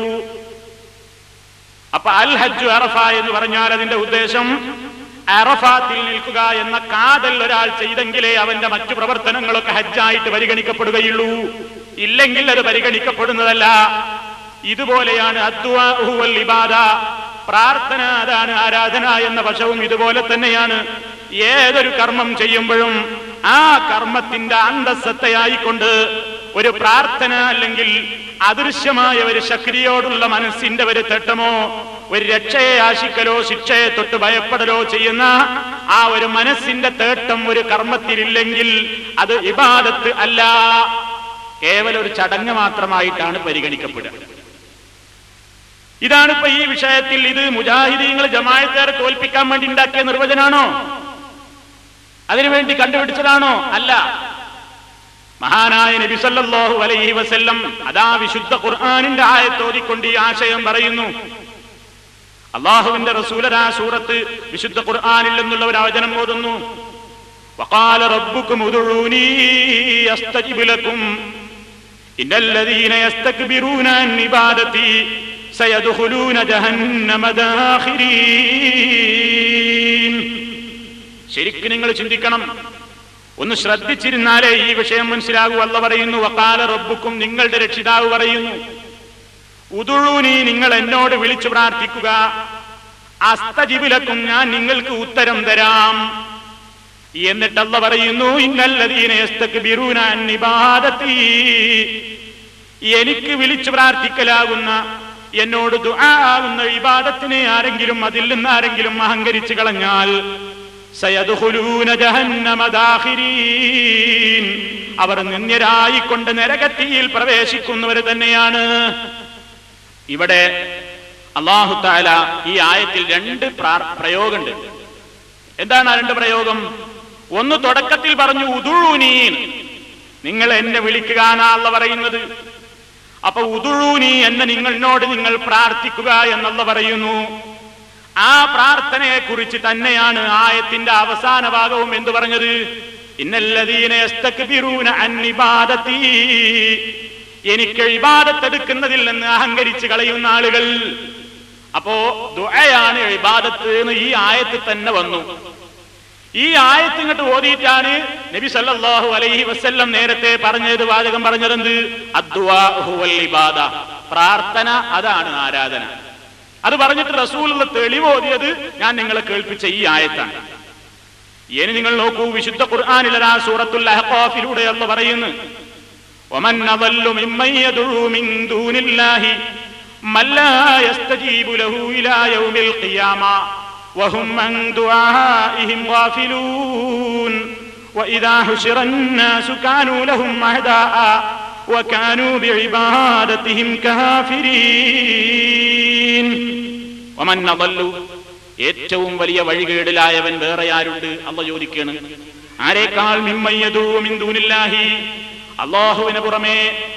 അപ്പൊ അൽ ഹജ്ജു അറഫ എന്ന് പറഞ്ഞാൽ അതിന്റെ ഉദ്ദേശം അറഫാത്തിൽ നിൽക്കുക എന്ന കാതൽ ഒരാൾ ചെയ്തെങ്കിലേ അവന്റെ മറ്റു പ്രവർത്തനങ്ങളൊക്കെ ഹജ്ജായിട്ട് പരിഗണിക്കപ്പെടുകയുള്ളൂ ഇല്ലെങ്കിൽ അത് പരിഗണിക്കപ്പെടുന്നതല്ല ഇതുപോലെയാണ് അദ്വാഹുവൽ ഇബാദ പ്രാർത്ഥന അതാണ് ആരാധന എന്ന വശവും ഇതുപോലെ തന്നെയാണ് ഏതൊരു കർമ്മം ചെയ്യുമ്പോഴും ആ കർമ്മത്തിന്റെ അന്തസ്സത്തയായിക്കൊണ്ട് ഒരു പ്രാർത്ഥന അല്ലെങ്കിൽ അദൃശ്യമായ ഒരു ശക്തിയോടുള്ള മനസ്സിന്റെ ഒരു തട്ടമോ ഒരു രക്ഷയെ ആശിക്കലോ ശിക്ഷയെ തൊട്ട് ഭയപ്പെടലോ ചെയ്യുന്ന ആ ഒരു മനസ്സിന്റെ തേട്ടം ഒരു കർമ്മത്തിലില്ലെങ്കിൽ അത് ഇബാദത്ത് അല്ല കേവലം ഒരു ചടങ്ങ് മാത്രമായിട്ടാണ് പരിഗണിക്കപ്പെടുക ഇതാണ് ഇപ്പൊ ഈ വിഷയത്തിൽ ഇത് മുജാഹിദീങ്ങൾ ജമായത്തേറെ തോൽപ്പിക്കാൻ വേണ്ടി ഉണ്ടാക്കിയ നിർവചനാണോ അതിനുവേണ്ടി കണ്ടുപിടിച്ചതാണോ അല്ല മഹാനായ നബി സല്ലല്ലാഹു അലൈഹി വസല്ലം അതാ വിശുദ്ധ ഖുർആനിന്റെ ആയത്തോതിക്കൊണ്ട് ഈ ആശയം പറയുന്നു അള്ളാഹുവിന്റെ റസൂലരാ സൂറത്ത് വിശുദ്ധ ഖുർആനിൽ നിന്നുള്ള ഒരു അവചനം ഓതുന്നു وقال ربكم ادعوني استجب لكم ان الذين يستكبرون عن عبادتي سيدخلون جهنم داخرين ശരിക്കും നിങ്ങൾ ചിന്തിക്കണം ഒന്ന് ശ്രദ്ധിച്ചിരുന്നാലേ ഈ വിഷയം മനസ്സിലാകൂ അല്ല പറയുന്നു വക്കാല റബ്ബുക്കും നിങ്ങളുടെ രക്ഷിതാവ് പറയുന്നു ഉതുഴൂനി നിങ്ങൾ എന്നോട് വിളിച്ചു പ്രാർത്ഥിക്കുക അസ്തജിബിലക്കും ഞാൻ നിങ്ങൾക്ക് ഉത്തരം തരാം എന്നിട്ടല്ല പറയുന്നു ഇന്നല്ലതീനയസ്തക്ബിറൂനാൻ എനിക്ക് വിളിച്ചു പ്രാർത്ഥിക്കലാകുന്ന എന്നോട് ദുആകുന്ന ഇബാദത്തിനെ ആരെങ്കിലും അതിൽ നിന്ന് ആരെങ്കിലും അഹങ്കരിച്ചു കളഞ്ഞാൽ സയദ്ഖുലൂന ജഹന്നമ ദാഖിരീൻ അവർ നിന്ദ്യരായിക്കൊണ്ട് നരകത്തിയിൽ പ്രവേശിക്കുന്നവർ തന്നെയാണ് ഇവിടെ അള്ളാഹു താല ഈ ആയത്തിൽ രണ്ട് പ്രാർ- പ്രയോഗമുണ്ട് എന്താണ് ആ രണ്ട് പ്രയോഗം ഒന്ന് തുടക്കത്തിൽ പറഞ്ഞു ഉദുഴൂനീൻ നിങ്ങൾ എന്നെ വിളിക്കുക എന്നാള്ള പറയുന്നത് അപ്പൊ ഉദുഴൂനി എന്ന നിങ്ങളോട് നിങ്ങൾ പ്രാർത്ഥിക്കുക എന്നുള്ള പറയുന്നു ആ പ്രാർത്ഥനയെ കുറിച്ച് തന്നെയാണ് ആയത്തിന്റെ അവസാന ഭാഗവും എന്തു പറഞ്ഞത് ഇന്നല്ലദീന യസ്തക്ബിറൂന അൻ ഇബാദതീ എനിക്ക് ഇബാദത്തെടുക്കുന്നതിൽ നിന്ന് അഹങ്കരിച്ച് കളയുന്ന ആളുകൾ അപ്പോ ദുആയാണ് ഇബാദത്ത് എന്ന് ഈ ആയത്തിൽ തന്നെ വന്നു ഈ ആയത്ത് ഇങ്ങോട്ട് ഓതിയിട്ടാണ് നബി സല്ലല്ലാഹു അലൈഹി വസല്ലം നേരത്തെ പറഞ്ഞത് വാചകം പറഞ്ഞതെന്ത് അദ്വാ ഹുവൽ ഇബാദ പ്രാർത്ഥന അതാണ് ആരാധന അത് പറഞ്ഞിട്ട് റസൂലുള്ള തെളിവ് ഓതിയത് ഞാൻ നിങ്ങളെ കേൾപ്പിച്ച ഈ ആയത്താണ് ഇനി നിങ്ങൾ നോക്കൂ വിശുദ്ധ ഖുർആനിലെ ആ സൂറത്തുൽ അഹ്ഖാഫിലൂടെ അല്ല പറയുന്നു ومن أضل ممن يدعو من دون الله من لا يستجيب له إلى يوم القيامة وهم عن دعائهم غافلون وإذا حشر الناس كانوا لهم أعداء وكانوا بعبادتهم كافرين ومن أضل ഏറ്റവും വലിയ വഴികേടിലായവൻ വേറെ ആരുണ്ട് അല്ല ചോദിക്കാണ് ആരേക്കാൾ മിമ്മയ്യദൂ മിൻ ദൂനില്ലാഹി അള്ളാഹുവിന് പുറമെ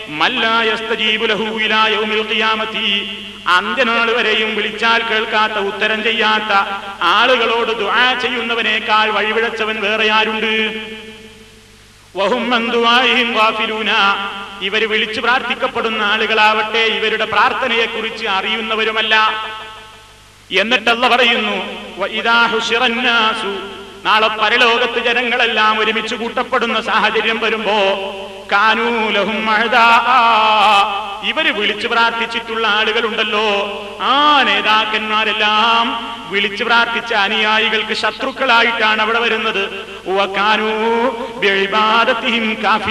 ഖിയാമത്തി അന്ത്യനാൾ വരെയും വിളിച്ചാൽ കേൾക്കാത്ത ഉത്തരം ചെയ്യാത്ത ആളുകളോട് ദുആ ചെയ്യുന്നവനേക്കാൾ വഴിവിഴച്ചവൻ വേറെ ആരുണ്ട് വഹും അൻ ദുആഇഹിം ഗാഫിലൂന ഇവര് വിളിച്ചു പ്രാർത്ഥിക്കപ്പെടുന്ന ആളുകളാവട്ടെ ഇവരുടെ പ്രാർത്ഥനയെ കുറിച്ച് അറിയുന്നവരുമല്ല എന്നിട്ടല്ല പറയുന്നു "വഇദാ ഹുശിറന്നാസു" നാളെ പരലോകത്ത് ജനങ്ങളെല്ലാം ഒരുമിച്ച് കൂട്ടപ്പെടുന്ന സാഹചര്യം വരുമ്പോ കാനൂലഹും അഹ്ദാ. ഇവര് വിളിച്ചു പ്രാർത്ഥിച്ചിട്ടുള്ള ആളുകളുണ്ടല്ലോ ആ നേതാക്കന്മാരെല്ലാം വിളിച്ചു പ്രാർത്ഥിച്ച അനുയായികൾക്ക് ശത്രുക്കളായിട്ടാണ് അവിടെ വരുന്നത് വകാനൂ ബിഇബാദത്തിഹിം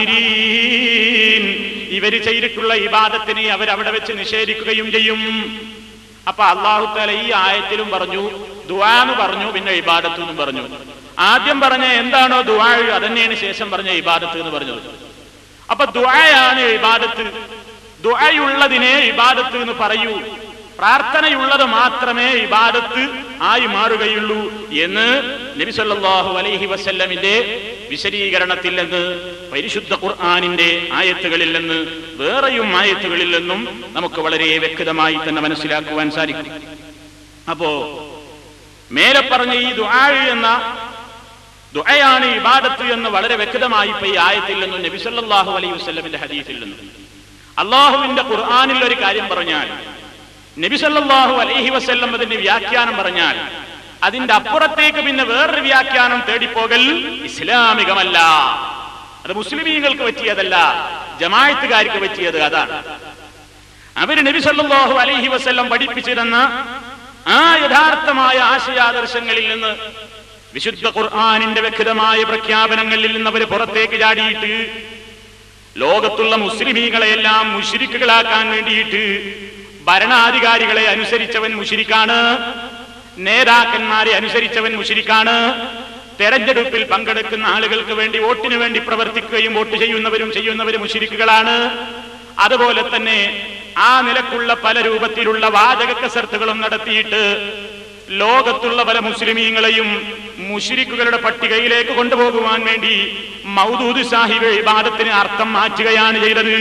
കാഫിരീൻ. ഇവര് ചെയ്തിട്ടുള്ള ഇബാദത്തിനെ അവരവിടെ വെച്ച് നിഷേധിക്കുകയും ചെയ്യും അപ്പൊ അള്ളാഹു താല ഈ ആയത്തിലും പറഞ്ഞു ദുആ എന്ന് പറഞ്ഞു പിന്നെ ഇബാദത്ത് എന്നും പറഞ്ഞു ആദ്യം പറഞ്ഞ എന്താണോ ദുആ അതന്നെയാണ് ശേഷം പറഞ്ഞ ഇബാദത്ത് എന്ന് പറഞ്ഞത് അപ്പൊ ദുആയാണ് ഇബാദത്ത് ദുആയുള്ളതിനെ ഇബാദത്ത് എന്ന് പറയൂ പ്രാർത്ഥനയുള്ളത് മാത്രമേ ഇബാദത്ത് ആയി മാറുകയുള്ളൂ എന്ന് നബി സല്ലല്ലാഹു അലൈഹി വസല്ലമിന്റെ വിശദീകരണത്തിൽ നിന്ന് പരിശുദ്ധ ഖുർആനിന്റെ ആയത്തുകളിൽ നിന്ന് വേറെയും ആയത്തുകളിൽ നിന്നും നമുക്ക് വളരെ വ്യക്തമായി തന്നെ മനസ്സിലാക്കുവാൻ സാധിക്കും അപ്പോ മേലെ പറഞ്ഞ ഈ ദുആ എന്ന ദുആയാണ് ഇബാദത്ത് എന്ന് വളരെ വ്യക്തമായി ഇപ്പൊ ഈ ആയത്തിൽ നിന്നും നബി സല്ലല്ലാഹു അലൈഹി വസല്ലമിന്റെ ഹദീസിൽ നിന്നും അള്ളാഹുവിന്റെ ഖുർആനിൽ ഒരു കാര്യം പറഞ്ഞാൽ നബി സല്ലല്ലാഹു അലൈഹി വസല്ലം അതിന്റെ വ്യാഖ്യാനം പറഞ്ഞാൽ അതിന്റെ അപ്പുറത്തേക്ക് പിന്നെ വേറൊരു വ്യാഖ്യാനം തേടിപ്പോകൽ ഇസ്ലാമികമല്ല അത് മുസ്ലിമീങ്ങൾക്ക് പറ്റിയതല്ല ജമായത്തുകാർക്ക് പറ്റിയത് അതാണ് അവര് നബി സല്ലല്ലാഹു അലൈഹി വസല്ലം പഠിപ്പിച്ചിരുന്ന ആ യഥാർത്ഥമായ ആശയാദർശങ്ങളിൽ നിന്ന് വിശുദ്ധ ഖുർആാനിന്റെ വ്യക്തമായ പ്രഖ്യാപനങ്ങളിൽ നിന്ന് അവര് പുറത്തേക്ക് ചാടിയിട്ട് ലോകത്തുള്ള മുസ്ലിമീങ്ങളെയെല്ലാം മുഷിരിക്കുകളാക്കാൻ വേണ്ടിയിട്ട് ഭരണാധികാരികളെ അനുസരിച്ചവൻ മുഷിരിക്കാണ് നേതാക്കന്മാരെ അനുസരിച്ചവൻ മുഷിരിക്കാണ് തെരഞ്ഞെടുപ്പിൽ പങ്കെടുക്കുന്ന ആളുകൾക്ക് വേണ്ടി വോട്ടിന് വേണ്ടി പ്രവർത്തിക്കുകയും വോട്ട് ചെയ്യുന്നവരും ചെയ്യുന്നവരും മുഷിരിക്കുകളാണ് അതുപോലെ തന്നെ ആ നിലക്കുള്ള പല രൂപത്തിലുള്ള വാചക കസർത്തുകളും നടത്തിയിട്ട് ലോകത്തുള്ള പല മുസ്ലിമീങ്ങളെയും മുഷിരിക്കുകളുടെ പട്ടികയിലേക്ക് കൊണ്ടുപോകുവാൻ വേണ്ടി മൗദൂദ് സാഹിബ് ഇബാദത്തിന് അർത്ഥം മാറ്റുകയാണ് ചെയ്തത്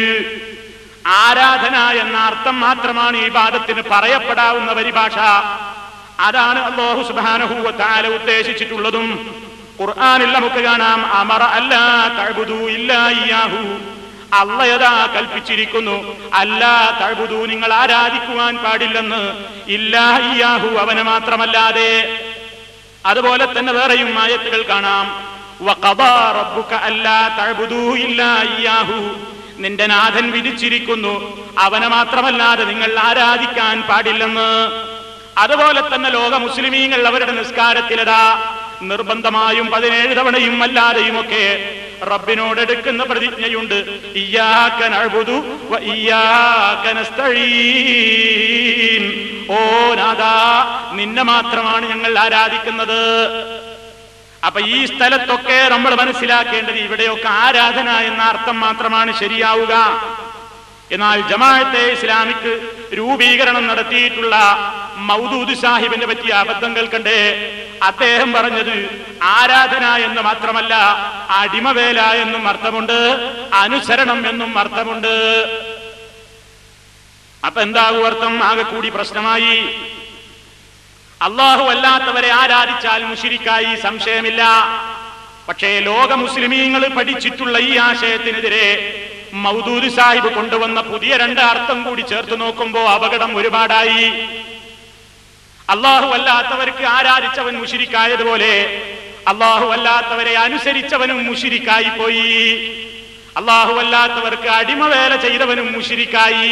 ആരാധന എന്ന അർത്ഥം മാത്രമാണ് ഈ ബാധത്തിന് പറയപ്പെടാവുന്ന പരിഭാഷ അതാണ് അള്ളാഹു സുബ്ഹാനഹു വ തആല ഉദ്ദേശിച്ചിട്ടുള്ളതും ഖുർആനിൽ നമുക്ക് കാണാം അമറ അല്ലാ തഅബുദു ഇല്ലാ ഇയ്യാഹു അള്ളയതാ കൽപ്പിച്ചിരിക്കുന്നു അല്ലാ തഅബുദു നിങ്ങൾ ആരാധിക്കുവാൻ പാടില്ലെന്ന് ഇല്ലാ ഇയ്യാഹു അവനെ മാത്രമല്ലാതെ അതുപോലെ തന്നെ വേറെയും ആയത്തുകൾ കാണാം വഖദാ റബ്ബുക അല്ലാ തഅബുദു ഇല്ലാ ഇയ്യാഹു നിന്റെ നാഥൻ വിധിച്ചിരിക്കുന്നു അവനെ മാത്രമല്ലാതെ നിങ്ങൾ ആരാധിക്കാൻ പാടില്ലെന്ന് അതുപോലെ തന്നെ ലോക മുസ്ലിമീങ്ങൾ അവരുടെ നിസ്കാരത്തിലതാ നിർബന്ധമായും പതിനേഴ് തവണയും അല്ലാതെയും ഒക്കെ റബ്ബിനോട് എടുക്കുന്ന പ്രതിജ്ഞയുണ്ട് ഇയ്യാക നഅ്ബുദു വ ഇയ്യാക നസ്തഈൻ ഓ നാദാ നിന്നെ മാത്രമാണ് ഞങ്ങൾ ആരാധിക്കുന്നത് അപ്പൊ ഈ സ്ഥലത്തൊക്കെ നമ്മൾ മനസ്സിലാക്കേണ്ടത് ഇവിടെയൊക്കെ ആരാധന എന്ന അർത്ഥം മാത്രമാണ് ശരിയാവുക എന്നാൽ ജമാഅത്തെ ഇസ്ലാമിക്ക് രൂപീകരണം നടത്തിയിട്ടുള്ള മൗദൂദ് സാഹിബിനെ പറ്റിയ അബദ്ധം കേൾക്കണ്ടേ അദ്ദേഹം പറഞ്ഞത് ആരാധന എന്ന് മാത്രമല്ല അടിമവേല എന്നും അർത്ഥമുണ്ട് അനുസരണം എന്നും അർത്ഥമുണ്ട് അപ്പൊ എന്താകും അർത്ഥം ആകെ കൂടി പ്രശ്നമായി അള്ളാഹു അല്ലാത്തവരെ ആരാധിച്ചാൽ മുഷിരിക്കായി സംശയമില്ല പക്ഷേ ലോക മുസ്ലിമീങ്ങൾ പഠിച്ചിട്ടുള്ള ഈ ആശയത്തിനെതിരെ മൗദൂദ് സാഹിബ് കൊണ്ടുവന്ന പുതിയ രണ്ട് അർത്ഥം കൂടി ചേർത്ത് നോക്കുമ്പോ അപകടം ഒരുപാടായി അള്ളാഹു അല്ലാത്തവർക്ക് ആരാധിച്ചവൻ മുഷിരിക്കായതുപോലെ അള്ളാഹു അല്ലാത്തവരെ അനുസരിച്ചവനും മുഷിരിക്കായി പോയി അള്ളാഹു അല്ലാത്തവർക്ക് അടിമവേല ചെയ്തവനും മുഷിരിക്കായി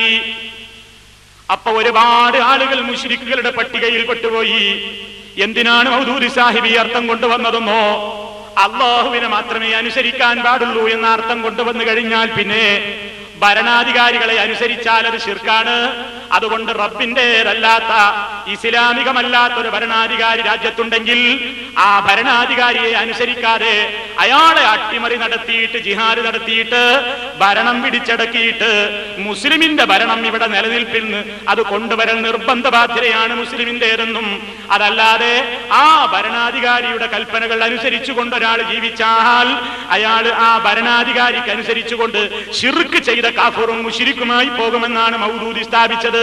അപ്പൊ ഒരുപാട് ആളുകൾ മുഷിരിക്കുകളുടെ പട്ടികയിൽ പെട്ടുപോയി എന്തിനാണ് മൗദൂദ് സാഹിബ് ഈ അർത്ഥം കൊണ്ടുവന്നതെന്നോ അള്ളാഹുവിനെ മാത്രമേ അനുസരിക്കാൻ പാടുള്ളൂ എന്ന അർത്ഥം കൊണ്ടുവന്നു കഴിഞ്ഞാൽ പിന്നെ ഭരണാധികാരികളെ അനുസരിച്ചാൽ അത് ശിർക്കാണ് അതുകൊണ്ട് റബ്ബിന്റേതല്ലാത്ത ഇസ്ലാമികമല്ലാത്ത ഒരു ഭരണാധികാരി രാജ്യത്തുണ്ടെങ്കിൽ ആ ഭരണാധികാരിയെ അനുസരിക്കാതെ അയാളെ അട്ടിമറി നടത്തിയിട്ട് ജിഹാദ് നടത്തിയിട്ട് ഭരണം പിടിച്ചടക്കിയിട്ട് മുസ്ലിമിന്റെ ഭരണം ഇവിടെ നിലനിൽപ്പിന് അത് കൊണ്ടുവരൽ നിർബന്ധ ബാധ്യതയാണ് മുസ്ലിമിന്റേതെന്നും അതല്ലാതെ ആ ഭരണാധികാരിയുടെ കൽപ്പനകൾ അനുസരിച്ചുകൊണ്ട് ഒരാൾ ജീവിച്ചാൽ അയാൾ ആ ഭരണാധികാരിക്ക് അനുസരിച്ചുകൊണ്ട് ഷിർക്ക് ചെയ്ത കാഫറും മുഷിരിക്കുമായി പോകുമെന്നാണ് മൗദൂദി സ്ഥാപിച്ചത്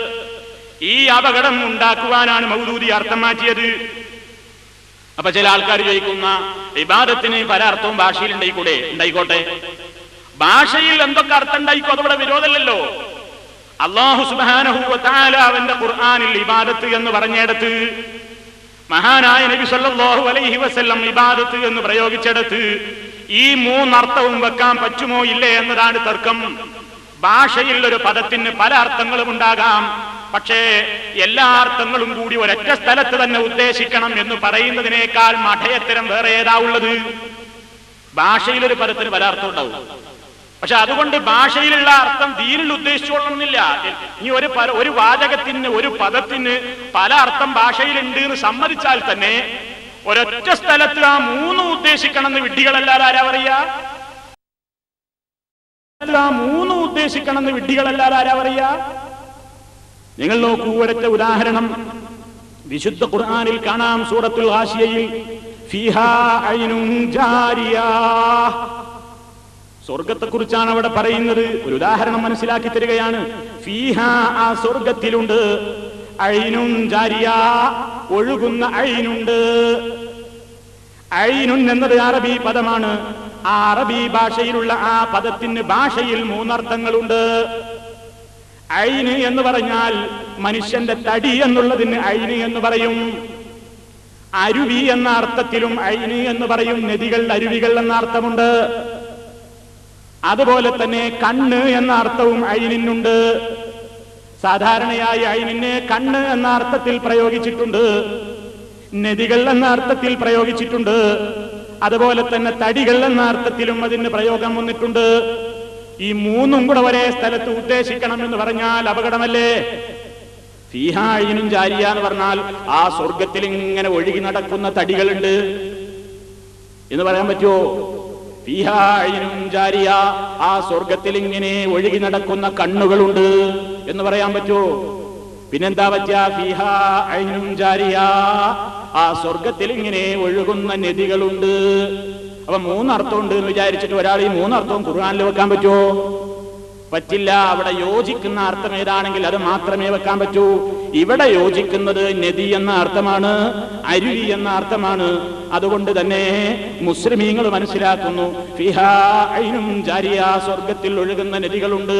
ഈ അപകടം ഉണ്ടാക്കുവാനാണ് മൗദൂദി അർത്ഥം മാറ്റിയത് അപ്പൊ ചില ആൾക്കാർ ചോദിക്കുന്ന വിവാദത്തിന് പല അർത്ഥവും ഭാഷയിൽ ഉണ്ടായിക്കൂടെ ഉണ്ടായിക്കോട്ടെ ഭാഷയിൽ എന്തൊക്കെ അർത്ഥം ഉണ്ടായിക്കോ അതവിടെ വിരോധമല്ലല്ലോ അള്ളാഹു സുബാനഹുല അവന്റെ ഖുർആാനിൽ ഇബാദത്ത് എന്ന് പറഞ്ഞെടുത്ത് മഹാനായ നബി സല്ലല്ലാഹു അലൈഹി വസല്ലം ഇബാദത്ത് എന്ന് പ്രയോഗിച്ചെടുത്ത് ഈ മൂന്നർത്ഥവും വെക്കാൻ പറ്റുമോ ഇല്ലേ എന്നതാണ് തർക്കം ഭാഷയിൽ ഒരു പദത്തിന് പല അർത്ഥങ്ങളും ഉണ്ടാകാം പക്ഷേ എല്ലാ അർത്ഥങ്ങളും കൂടി ഒരൊറ്റ സ്ഥലത്ത് തന്നെ ഉദ്ദേശിക്കണം എന്ന് പറയുന്നതിനേക്കാൾ മഠയത്തരം വേറെ ഏതാ ഉള്ളത് ഭാഷയിൽ ഒരു പദത്തിന് പല അർത്ഥം ഉണ്ടാവും പക്ഷെ അതുകൊണ്ട് ഭാഷയിലുള്ള അർത്ഥം ദീനിൽ ഉദ്ദേശിച്ചോളണമെന്നില്ല ഇനി ഒരു പല- ഒരു വാചകത്തിന് ഒരു പദത്തിന് പല അർത്ഥം ഭാഷയിലുണ്ട് എന്ന് സമ്മതിച്ചാൽ തന്നെ ഒരൊറ്റ സ്ഥലത്ത് ആ മൂന്ന് ഉദ്ദേശിക്കണം എന്ന് വിഡ്ഢികളല്ലാതെ ആരാ പറയാ ആ മൂന്ന് ഉദ്ദേശിക്കണം എന്ന് വിഡ്ഢികളല്ലാതെ ആരാ പറയാ നിങ്ങൾ നോക്കൂ ഒരൊറ്റ ഉദാഹരണം വിശുദ്ധ ഖുർആനിൽ കാണാം സൂറത്തുൽ ആശിയയിൽ ഫീഹാ ഐനുൻ ജാരിയാ സ്വർഗത്തെ കുറിച്ചാണ് അവിടെ പറയുന്നത് ഒരു ഉദാഹരണം മനസ്സിലാക്കി തരികയാണ് ഫീഹ ആ സ്വർഗത്തിലുണ്ട് ഐനും ജാരിയ ഒഴുകുന്ന ഐനുണ്ട് ഐനുൻ എന്നത് അറബി പദമാണ് ആ അറബി ഭാഷയിലുള്ള ആ പദത്തിന് ഭാഷയിൽ മൂന്നർത്ഥങ്ങളുണ്ട് ഐന് എന്ന് പറഞ്ഞാൽ മനുഷ്യന്റെ തടി എന്നുള്ളതിന് ഐന് എന്ന് പറയും അരുവി എന്ന അർത്ഥത്തിലും ഐന് എന്ന് പറയും നദികൾ അരുവികൾ എന്ന അർത്ഥമുണ്ട് അതുപോലെ തന്നെ കണ്ണ് എന്ന അർത്ഥവും അയിനിനുണ്ട് സാധാരണയായി അയിനിനെ കണ്ണ് എന്ന അർത്ഥത്തിൽ പ്രയോഗിച്ചിട്ടുണ്ട് നദികൾ എന്ന അർത്ഥത്തിൽ പ്രയോഗിച്ചിട്ടുണ്ട് അതുപോലെ തന്നെ തടികൾ എന്ന അർത്ഥത്തിലും അതിന് പ്രയോഗം വന്നിട്ടുണ്ട് ഈ മൂന്നും കൂടെ ഒരേ സ്ഥലത്ത് ഉദ്ദേശിക്കണം എന്ന് പറഞ്ഞാൽ അപകടമല്ലേ ഫീഹായിനും ജാരിയ എന്ന് പറഞ്ഞാൽ ആ സ്വർഗത്തിൽ ഇങ്ങനെ ഒഴുകി നടക്കുന്ന തടികളുണ്ട് എന്ന് പറയാൻ പറ്റുമോ ഫീഹായിനും ജാരിയ ആ സ്വർഗത്തിൽ ഇങ്ങനെ ഒഴുകി നടക്കുന്ന കണ്ണുകളുണ്ട് എന്ന് പറയാൻ പറ്റുമോ പിന്നെന്താ പറ്റുക ഫീഹായിനും ജാരിയ ആ സ്വർഗത്തിൽ ഇങ്ങനെ ഒഴുകുന്ന നദികളുണ്ട് അപ്പൊ മൂന്നർത്ഥമുണ്ട് എന്ന് വിചാരിച്ചിട്ട് ഒരാൾ ഈ മൂന്നർത്ഥവും ഖുർആാനിൽ വെക്കാൻ പറ്റുമോ പറ്റില്ല അവിടെ യോജിക്കുന്ന അർത്ഥം ഏതാണെങ്കിൽ അത് മാത്രമേ വെക്കാൻ പറ്റൂ ഇവിടെ യോജിക്കുന്നത് നദി എന്ന അർത്ഥമാണ് അരുവി എന്ന അർത്ഥമാണ് അതുകൊണ്ട് തന്നെ മുസ്ലിമീങ്ങൾ മനസ്സിലാക്കുന്നു ഫിഹാ ഐനും ജാരിയ സ്വർഗത്തിൽ ഒഴുകുന്ന നദികളുണ്ട്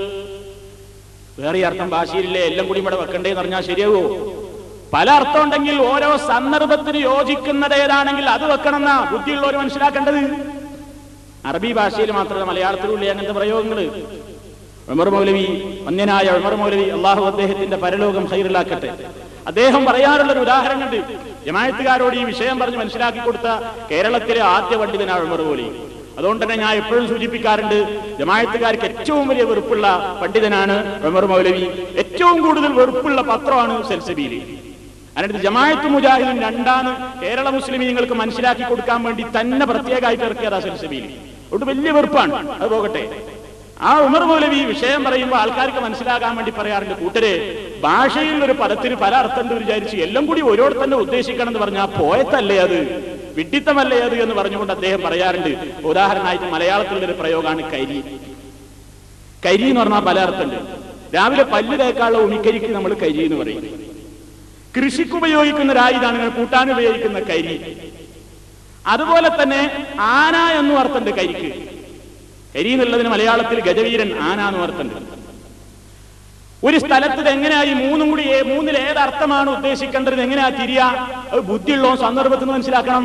വേറെ അർത്ഥം ഭാഷയിലില്ലേ എല്ലാം കൂടി ഇവിടെ വെക്കണ്ടേന്ന് പറഞ്ഞാൽ ശരിയാവോ പല അർത്ഥം ഉണ്ടെങ്കിൽ ഓരോ സന്ദർഭത്തിന് യോജിക്കുന്നത് ഏതാണെങ്കിൽ അത് വെക്കണം എന്നാ ബുദ്ധിയുള്ളവർ മനസ്സിലാക്കേണ്ടത് അറബി ഭാഷയിൽ മാത്രമേ മലയാളത്തിലുള്ള അങ്ങനത്തെ പ്രയോഗങ്ങൾ ഉമർ മൗലവി വന്യനായ ഉമർ മൗലവി അള്ളാഹു അദ്ദേഹത്തിന്റെ പരലോകം ഹൈറിലാക്കട്ടെ അദ്ദേഹം പറയാറുള്ള ഒരു ഉദാഹരണമുണ്ട് ജമായത്തുകാരോട് ഈ വിഷയം പറഞ്ഞ് മനസ്സിലാക്കി കൊടുത്ത കേരളത്തിലെ ആദ്യ പണ്ഡിതനാണ് ഉമർ മൗലവി അതുകൊണ്ട് തന്നെ ഞാൻ എപ്പോഴും സൂചിപ്പിക്കാറുണ്ട് ജമായത്തുകാർക്ക് ഏറ്റവും വലിയ വെറുപ്പുള്ള പണ്ഡിതനാണ് ഉമർ മൗലവി ഏറ്റവും കൂടുതൽ വെറുപ്പുള്ള പത്രമാണ് സെൽസബീലി അതിനടുത്ത് ജമാഅത്ത് മുജാഹിദും രണ്ടാണ് കേരള മുസ്ലിമീങ്ങൾക്ക് മനസ്സിലാക്കി കൊടുക്കാൻ വേണ്ടി തന്നെ പ്രത്യേകമായിട്ട് ഇറക്കിയതാ സൽസബിയിൽ അതുകൊണ്ട് വലിയ വെറുപ്പാണ് അത് പോകട്ടെ ആ ഉമർ മൗലവി ഈ വിഷയം പറയുമ്പോൾ ആൾക്കാർക്ക് മനസ്സിലാകാൻ വേണ്ടി പറയാറുണ്ട് കൂട്ടരെ ഭാഷയിൽ ഒരു പദത്തിന് പല അർത്ഥം വിചാരിച്ച് എല്ലാം കൂടി ഒരോട് തന്നെ ഉദ്ദേശിക്കണം എന്ന് പറഞ്ഞാൽ പോയത്തല്ലേ അത് വിഡിത്തമല്ലേ അത് എന്ന് പറഞ്ഞുകൊണ്ട് അദ്ദേഹം പറയാറുണ്ട് ഉദാഹരണമായിട്ട് മലയാളത്തിലുള്ള ഒരു പ്രയോഗമാണ് കരി കരി എന്ന് പറഞ്ഞാൽ പല അർത്ഥമുണ്ട് രാവിലെ പല്ല് തേക്കാനുള്ള ഉമിക്കരിക്ക് നമ്മൾ കരി എന്ന് പറയും കൃഷിക്ക് ഉപയോഗിക്കുന്ന ഒരു ആയുധാണ് കൂട്ടാൻ ഉപയോഗിക്കുന്ന കരി അതുപോലെ തന്നെ ആന എന്നും അർത്ഥമുണ്ട് കരിക്ക് കരി എന്നുള്ളതിന് മലയാളത്തിൽ ഗജവീരൻ ആന എന്ന് അർത്ഥമുണ്ട് ഒരു സ്ഥലത്ത് ഇത് എങ്ങനെയായി മൂന്നും കൂടി ഏ- മൂന്നിൽ ഏത് അർത്ഥമാണ് ഉദ്ദേശിക്കേണ്ടത് എങ്ങനെയാ തിരിയാ അത് ബുദ്ധിയുള്ളോ സന്ദർഭത്തിൽ നിന്ന് മനസ്സിലാക്കണം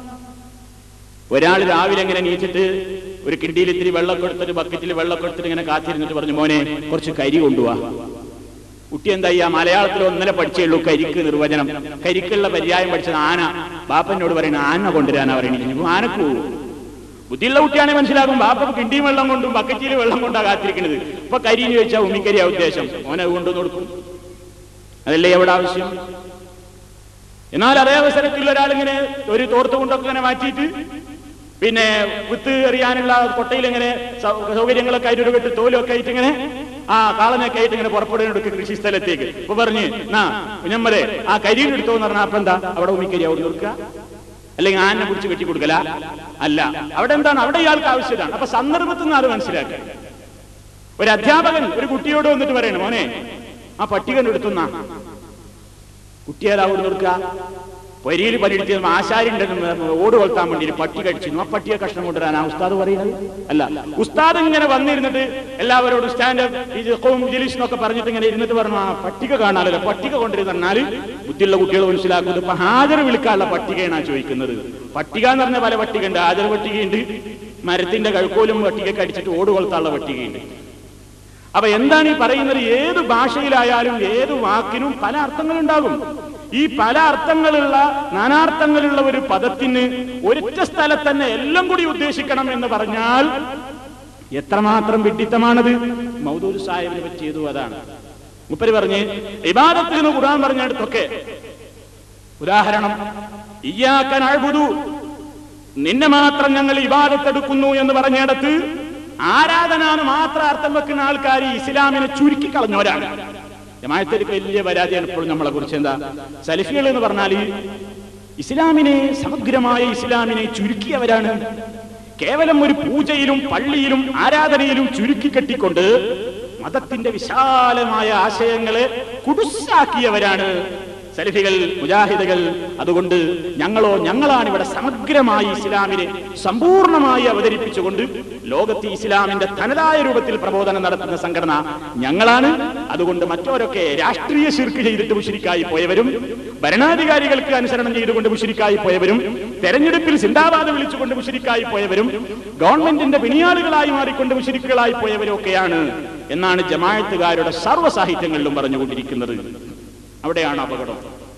ഒരാൾ രാവിലെ എങ്ങനെ നീച്ചിട്ട് ഒരു കിണ്ടിയിൽ ഇത്തിരി വെള്ളം കൊടുത്തിട്ട് ബക്കറ്റിൽ വെള്ളം കൊടുത്തിട്ട് ഇങ്ങനെ കാത്തിരുന്നിട്ട് പറഞ്ഞു മോനെ കുറച്ച് കരി കൊണ്ടുപോവാ കുട്ടി എന്താ ചെയ്യാ മലയാളത്തിൽ ഒന്നര പഠിച്ചേ ഉള്ളൂ കരിക്ക് നിർവചനം കരിക്കുള്ള പര്യായം പഠിച്ചത് ആന ബാപ്പനോട് പറയുന്നത് ആന കൊണ്ടുവരാനാ പറയുന്നത് ആനക്ക് പോകും ബുദ്ധിയുള്ള കുട്ടിയാണെങ്കിൽ മനസ്സിലാകും ബാപ്പ കിണ്ടിയും വെള്ളം കൊണ്ടും ബക്കറ്റിൽ വെള്ളം കൊണ്ടാ കാത്തിരിക്കുന്നത് ഇപ്പൊ കരി എന്ന് ചോദിച്ചാൽ ഉമ്മിക്കരിയാ ഉദ്ദേശം ഓനെ അത് കൊണ്ടുവന്ന് കൊടുക്കും അതല്ലേ എവിടെ ആവശ്യം എന്നാൽ അതേ അവസരത്തിൽ ഒരാളിങ്ങനെ ഒരു തോർത്ത് കൊണ്ടൊക്കെ ഇങ്ങനെ മാറ്റിയിട്ട് പിന്നെ വിത്ത് എറിയാനുള്ള കൊട്ടയിൽ ഇങ്ങനെ സൗ- സൗകര്യങ്ങളൊക്കെ ആയിട്ട് ഒരു കെട്ട് തോലൊക്കെ ആയിട്ട് ഇങ്ങനെ ആ കാളനൊക്കെ ആയിട്ട് ഇങ്ങനെ പുറപ്പെടുന്നെടുക്കും കൃഷി സ്ഥലത്തേക്ക് ഇപ്പൊ പറഞ്ഞ് നാ കുഞ്ഞമ്മരെ ആ കരിയിൽ എടുത്തോ എന്ന് പറഞ്ഞാൽ അപ്പൊ എന്താ അവിടെ ഉമ്മിക്കരി അവിടെ കൊടുക്കുക അല്ലെങ്കിൽ ആനെ പിടിച്ച് കെട്ടി കൊടുക്കല അല്ല അവിടെ എന്താണ് അവിടെ ഇയാൾക്ക് ആവശ്യതാണ് അപ്പൊ സന്ദർഭത്തിൽ നിന്ന് അത് മനസ്സിലാക്കുക ഒരു അധ്യാപകൻ ഒരു കുട്ടിയോട് വന്നിട്ട് പറയണം മോനെ ആ പട്ടികൻ എടുത്തുന്നാ കുട്ടിയേതാ ഓട് നിർക്കുക പൊരിയിൽ പണിയെടുത്ത് ആശാരിന്റെ ഓട് കൊളുത്താൻ വേണ്ടി ഒരു പട്ടി കടിച്ചു ആ പട്ടിയെ കഷ്ണം കൊണ്ടുവരാൻ ആ ഉസ്താദ് പറയുന്നത് അല്ല ഉസ്താദ് ഇങ്ങനെ വന്നിരുന്നിട്ട് എല്ലാവരോടും സ്റ്റാൻഡ് ജിലീഷ് എന്നൊക്കെ പറഞ്ഞിട്ട് ഇങ്ങനെ ഇരുന്നിട്ട് പറഞ്ഞു ആ പട്ടിക കാണാമല്ലോ പട്ടിക കൊണ്ടിരുന്നാൽ ബുദ്ധിയുള്ള കുട്ടികൾ മനസ്സിലാക്കുന്നത് ഇപ്പൊ ഹാജർ വിളിക്കാനുള്ള പട്ടികയാണ് ആ ചോദിക്കുന്നത് പട്ടിക എന്ന് പറഞ്ഞ പല പട്ടികയുണ്ട് ഹാജർ പട്ടികയുണ്ട് മരത്തിന്റെ കഴുക്കോലും പട്ടികയൊക്കെ അടിച്ചിട്ട് ഓട് കൊളുത്താനുള്ള പട്ടികയുണ്ട് അപ്പൊ എന്താണ് ഈ പറയുന്നത് ഏത് ഭാഷയിലായാലും ഏത് വാക്കിനും പല അർത്ഥങ്ങളുണ്ടാകും ഈ പല അർത്ഥങ്ങളുള്ള നാനാർത്ഥങ്ങളുള്ള ഒരു പദത്തിന് ഒരൊറ്റ സ്ഥലത്ത് തന്നെ എല്ലാം കൂടി ഉദ്ദേശിക്കണം എന്ന് പറഞ്ഞാൽ എത്രമാത്രം വിഡിത്തമാണത് മൗദൂർ സാഹിബിനെ പറ്റിയതും അതാണ് മുപ്പര് പറഞ്ഞ് ഇബാദത്ത് എന്ന് ഖുർആൻ പറഞ്ഞിടത്തൊക്കെ ഉദാഹരണം ഇയ്യാക്കൻ അഴുതു നിന്നെ മാത്രം ഞങ്ങൾ ഇബാദത്തെടുക്കുന്നു എന്ന് പറഞ്ഞിടത്ത് ആരാധന എന്ന് മാത്രം അർത്ഥം വെക്കുന്ന ആൾക്കാർ ഈ ഇസ്ലാമിനെ ചുരുക്കി കളഞ്ഞവരാണ് ജമായത്തിലേക്ക് വലിയ പരാതിയാണ് ഇപ്പോഴും നമ്മളെ കുറിച്ച് എന്താ സലഫികൾ എന്ന് പറഞ്ഞാൽ ഇസ്ലാമിനെ സമഗ്രമായ ഇസ്ലാമിനെ ചുരുക്കിയവരാണ് കേവലം ഒരു പൂജയിലും പള്ളിയിലും ആരാധനയിലും ചുരുക്കി കെട്ടിക്കൊണ്ട് മതത്തിന്റെ വിശാലമായ ആശയങ്ങളെ കുടുസാക്കിയവരാണ് സലഫികൾ മുജാഹിദുകൾ അതുകൊണ്ട് ഞങ്ങളോ ഞങ്ങളാണ് ഇവിടെ സമഗ്രമായി ഇസ്ലാമിനെ സമ്പൂർണമായി അവതരിപ്പിച്ചുകൊണ്ട് ലോകത്ത് ഇസ്ലാമിന്റെ തനതായ രൂപത്തിൽ പ്രബോധനം നടത്തുന്ന സംഘടന ഞങ്ങളാണ് അതുകൊണ്ട് മറ്റവരൊക്കെ രാഷ്ട്രീയ ശിർക്ക് ചെയ്തിട്ട് മുഷിരിക്കായി പോയവരും ഭരണാധികാരികൾക്ക് അനുസരണം ചെയ്തുകൊണ്ട് മുഷിരിക്കായി പോയവരും തെരഞ്ഞെടുപ്പിൽ സിന്ദാബാദ് വിളിച്ചുകൊണ്ട് മുഷിരിക്കായി പോയവരും ഗവൺമെന്റിന്റെ പിണിയാളുകളായി മാറിക്കൊണ്ട് മുഷിരിക്കുകളായി പോയവരും ഒക്കെയാണ് എന്നാണ് ജമായത്തുകാരുടെ സർവ്വ സാഹിത്യങ്ങളിലും പറഞ്ഞുകൊണ്ടിരിക്കുന്നത് അവിടെയാണ് അപകടം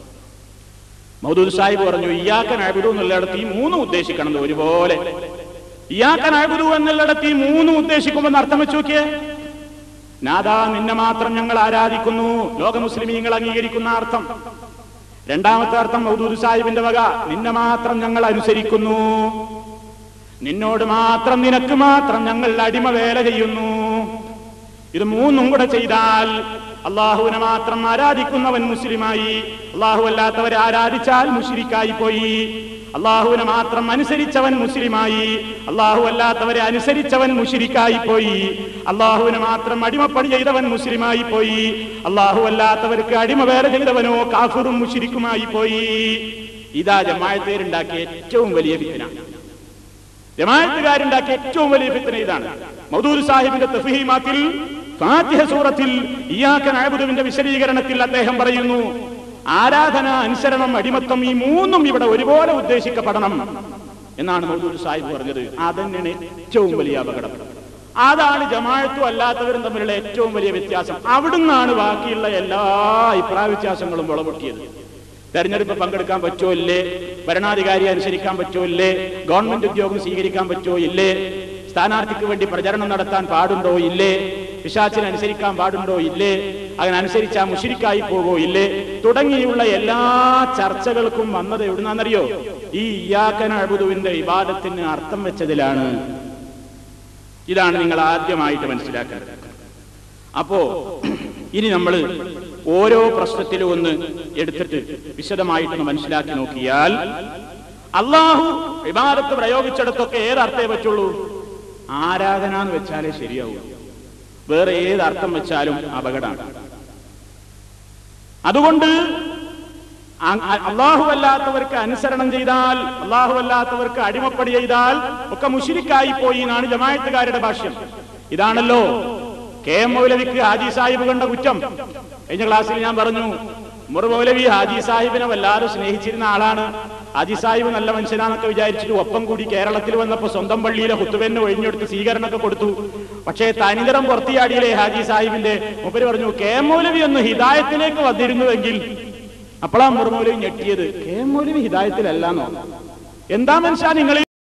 മൗദൂദ് സാഹിബ് പറഞ്ഞു ഇയാക്കൻ അഴുതു എന്നുള്ളിടത്ത് ഈ മൂന്നും ഉദ്ദേശിക്കണം എന്ന് ഒരുപോലെ ഇയാക്കൻ അഴുതു എന്നുള്ളിടത്ത് ഈ മൂന്നും ഉദ്ദേശിക്കുമെന്ന് അർത്ഥം വെച്ച് നോക്കിയേ നാദാ നിന്നെ മാത്രം ഞങ്ങൾ ആരാധിക്കുന്നു ലോക മുസ്ലിമീങ്ങൾ അംഗീകരിക്കുന്ന അർത്ഥം രണ്ടാമത്തെ അർത്ഥം മൗദൂദ് സാഹിബിന്റെ വക നിന്നെ മാത്രം ഞങ്ങൾ അനുസരിക്കുന്നു നിന്നോട് മാത്രം നിനക്ക് മാത്രം ഞങ്ങൾ അടിമ വേല ചെയ്യുന്നു ഇത് മൂന്നും കൂടെ ചെയ്താൽ അള്ളാഹുവിനെ മാത്രം ആരാധിക്കുന്നവൻ മുസ്ലിമായി അള്ളാഹു അല്ലാത്തവരെ ആരാധിച്ചാൽ മുഷിരിക്കായി പോയി അള്ളാഹുവിനെ മാത്രം അനുസരിച്ചവൻ മുസ്ലിമായി അള്ളാഹു അല്ലാത്തവരെ അനുസരിച്ചവൻ മുഷിരിക്കായി പോയി അള്ളാഹുവിനെ മാത്രം അടിമപ്പണി ചെയ്തവൻ മുസ്ലിമായി പോയി അള്ളാഹു അല്ലാത്തവർക്ക് അടിമ വേറെ ചെയ്തവനോ കാഫിറും മുഷിരിക്കുമായി പോയി ഇതാ ജമായത്തേരുണ്ടാക്കിയ ഏറ്റവും വലിയ ഫിത്തന ജമാഅത്തുകാരുണ്ടാക്കിയ ഏറ്റവും വലിയ ഫിത്തന ഇതാണ് മൗദൂർ സാഹിബിന്റെ തഫീമാത്തിൽ ഫാത്തിഹ സൂറത്തിൽ ഇയാക്കൻ അഴുതുവിന്റെ വിശദീകരണത്തിൽ അദ്ദേഹം പറയുന്നു ആരാധന അനുസരണം അടിമത്തം ഈ മൂന്നും ഇവിടെ ഒരുപോലെ ഉദ്ദേശിക്കപ്പെടണം എന്നാണ് മൗദൂർ സാഹിബ് പറഞ്ഞത് അതന്നെയാണ് ഏറ്റവും വലിയ അപകടം അതാണ് ജമാഅത്തും അല്ലാത്തവരും തമ്മിലുള്ള ഏറ്റവും വലിയ വ്യത്യാസം അവിടുന്നാണ് ബാക്കിയുള്ള എല്ലാ അഭിപ്രായ വ്യത്യാസങ്ങളും വിളപൊട്ടിയത് തെരഞ്ഞെടുപ്പ് പങ്കെടുക്കാൻ പറ്റുമോ ഇല്ലേ ഭരണാധികാരി അനുസരിക്കാൻ പറ്റുമോ ഇല്ലേ ഗവൺമെന്റ് ഉദ്യോഗം സ്വീകരിക്കാൻ പറ്റുമോ ഇല്ലേ സ്ഥാനാർത്ഥിക്ക് വേണ്ടി പ്രചരണം നടത്താൻ പാടുണ്ടോ ഇല്ലേ പിശാച്ചിനെ അനുസരിക്കാൻ പാടുണ്ടോ ഇല്ലേ അതിനനുസരിച്ചാ മുഷിരിക്കായി പോകോ ഇല്ലേ തുടങ്ങിയുള്ള എല്ലാ ചർച്ചകൾക്കും വന്നത് എവിടുന്നാന്നറിയോ ഈ ഇയാക്കന അഴുതുവിന്റെ വിവാദത്തിന് അർത്ഥം വെച്ചതിലാണ് ഇതാണ് നിങ്ങൾ ആദ്യമായിട്ട് മനസ്സിലാക്കേണ്ടത് അപ്പോ ഇനി നമ്മൾ ഓരോ പ്രശ്നത്തിലും ഒന്ന് എടുത്തിട്ട് വിശദമായിട്ടൊന്ന് മനസ്സിലാക്കി നോക്കിയാൽ അള്ളാഹു വിവാദത്ത് പ്രയോഗിച്ചിടത്തൊക്കെ ഏത് അർത്ഥമേ പറ്റുള്ളൂ ആരാധന എന്ന് വെച്ചാലേ ശരിയാവൂ വേറെ ഏത് അർത്ഥം വെച്ചാലും അപകടമാണ് അതുകൊണ്ട് അള്ളാഹു അല്ലാത്തവർക്ക് അനുസരണം ചെയ്താൽ അള്ളാഹു അല്ലാത്തവർക്ക് അടിമപ്പടി ചെയ്താൽ ഒക്കെ മുഷിരിക്കായി പോയി എന്നാണ് ജമായത്തുകാരുടെ ഭാഷ്യം ഇതാണല്ലോ കെ എം മൗലവിക്ക് ഹാജി സാഹിബ് കണ്ട കുറ്റം കഴിഞ്ഞ ക്ലാസ്സിൽ ഞാൻ പറഞ്ഞു ഉമർ മൗലവി ഹാജി സാഹിബിനെ വല്ലാതെ സ്നേഹിച്ചിരുന്ന ആളാണ് ഹാജി സാഹിബ് നല്ല മനുഷ്യനാന്നൊക്കെ വിചാരിച്ചിട്ട് ഒപ്പം കൂടി കേരളത്തിൽ വന്നപ്പോ സ്വന്തം പള്ളിയിലെ കുത്തുവെന്നെ ഒഴിഞ്ഞെടുത്ത് സ്വീകരണമൊക്കെ കൊടുത്തു പക്ഷേ തനിതരം പുറത്തിയാടിയില്ലേ ഹാജി സാഹിബിന്റെ മുപ്പര് പറഞ്ഞു കെ എം മൗലവി ഒന്ന് ഹിദായത്തിലേക്ക് വന്നിരുന്നുവെങ്കിൽ അപ്പോഴാ ഉമർ മൗലവി ഞെട്ടിയത് കെ എം മൗലവി ഹിദായത്തിലല്ലാന്നോ എന്താ മനുഷ്യ നിങ്ങൾ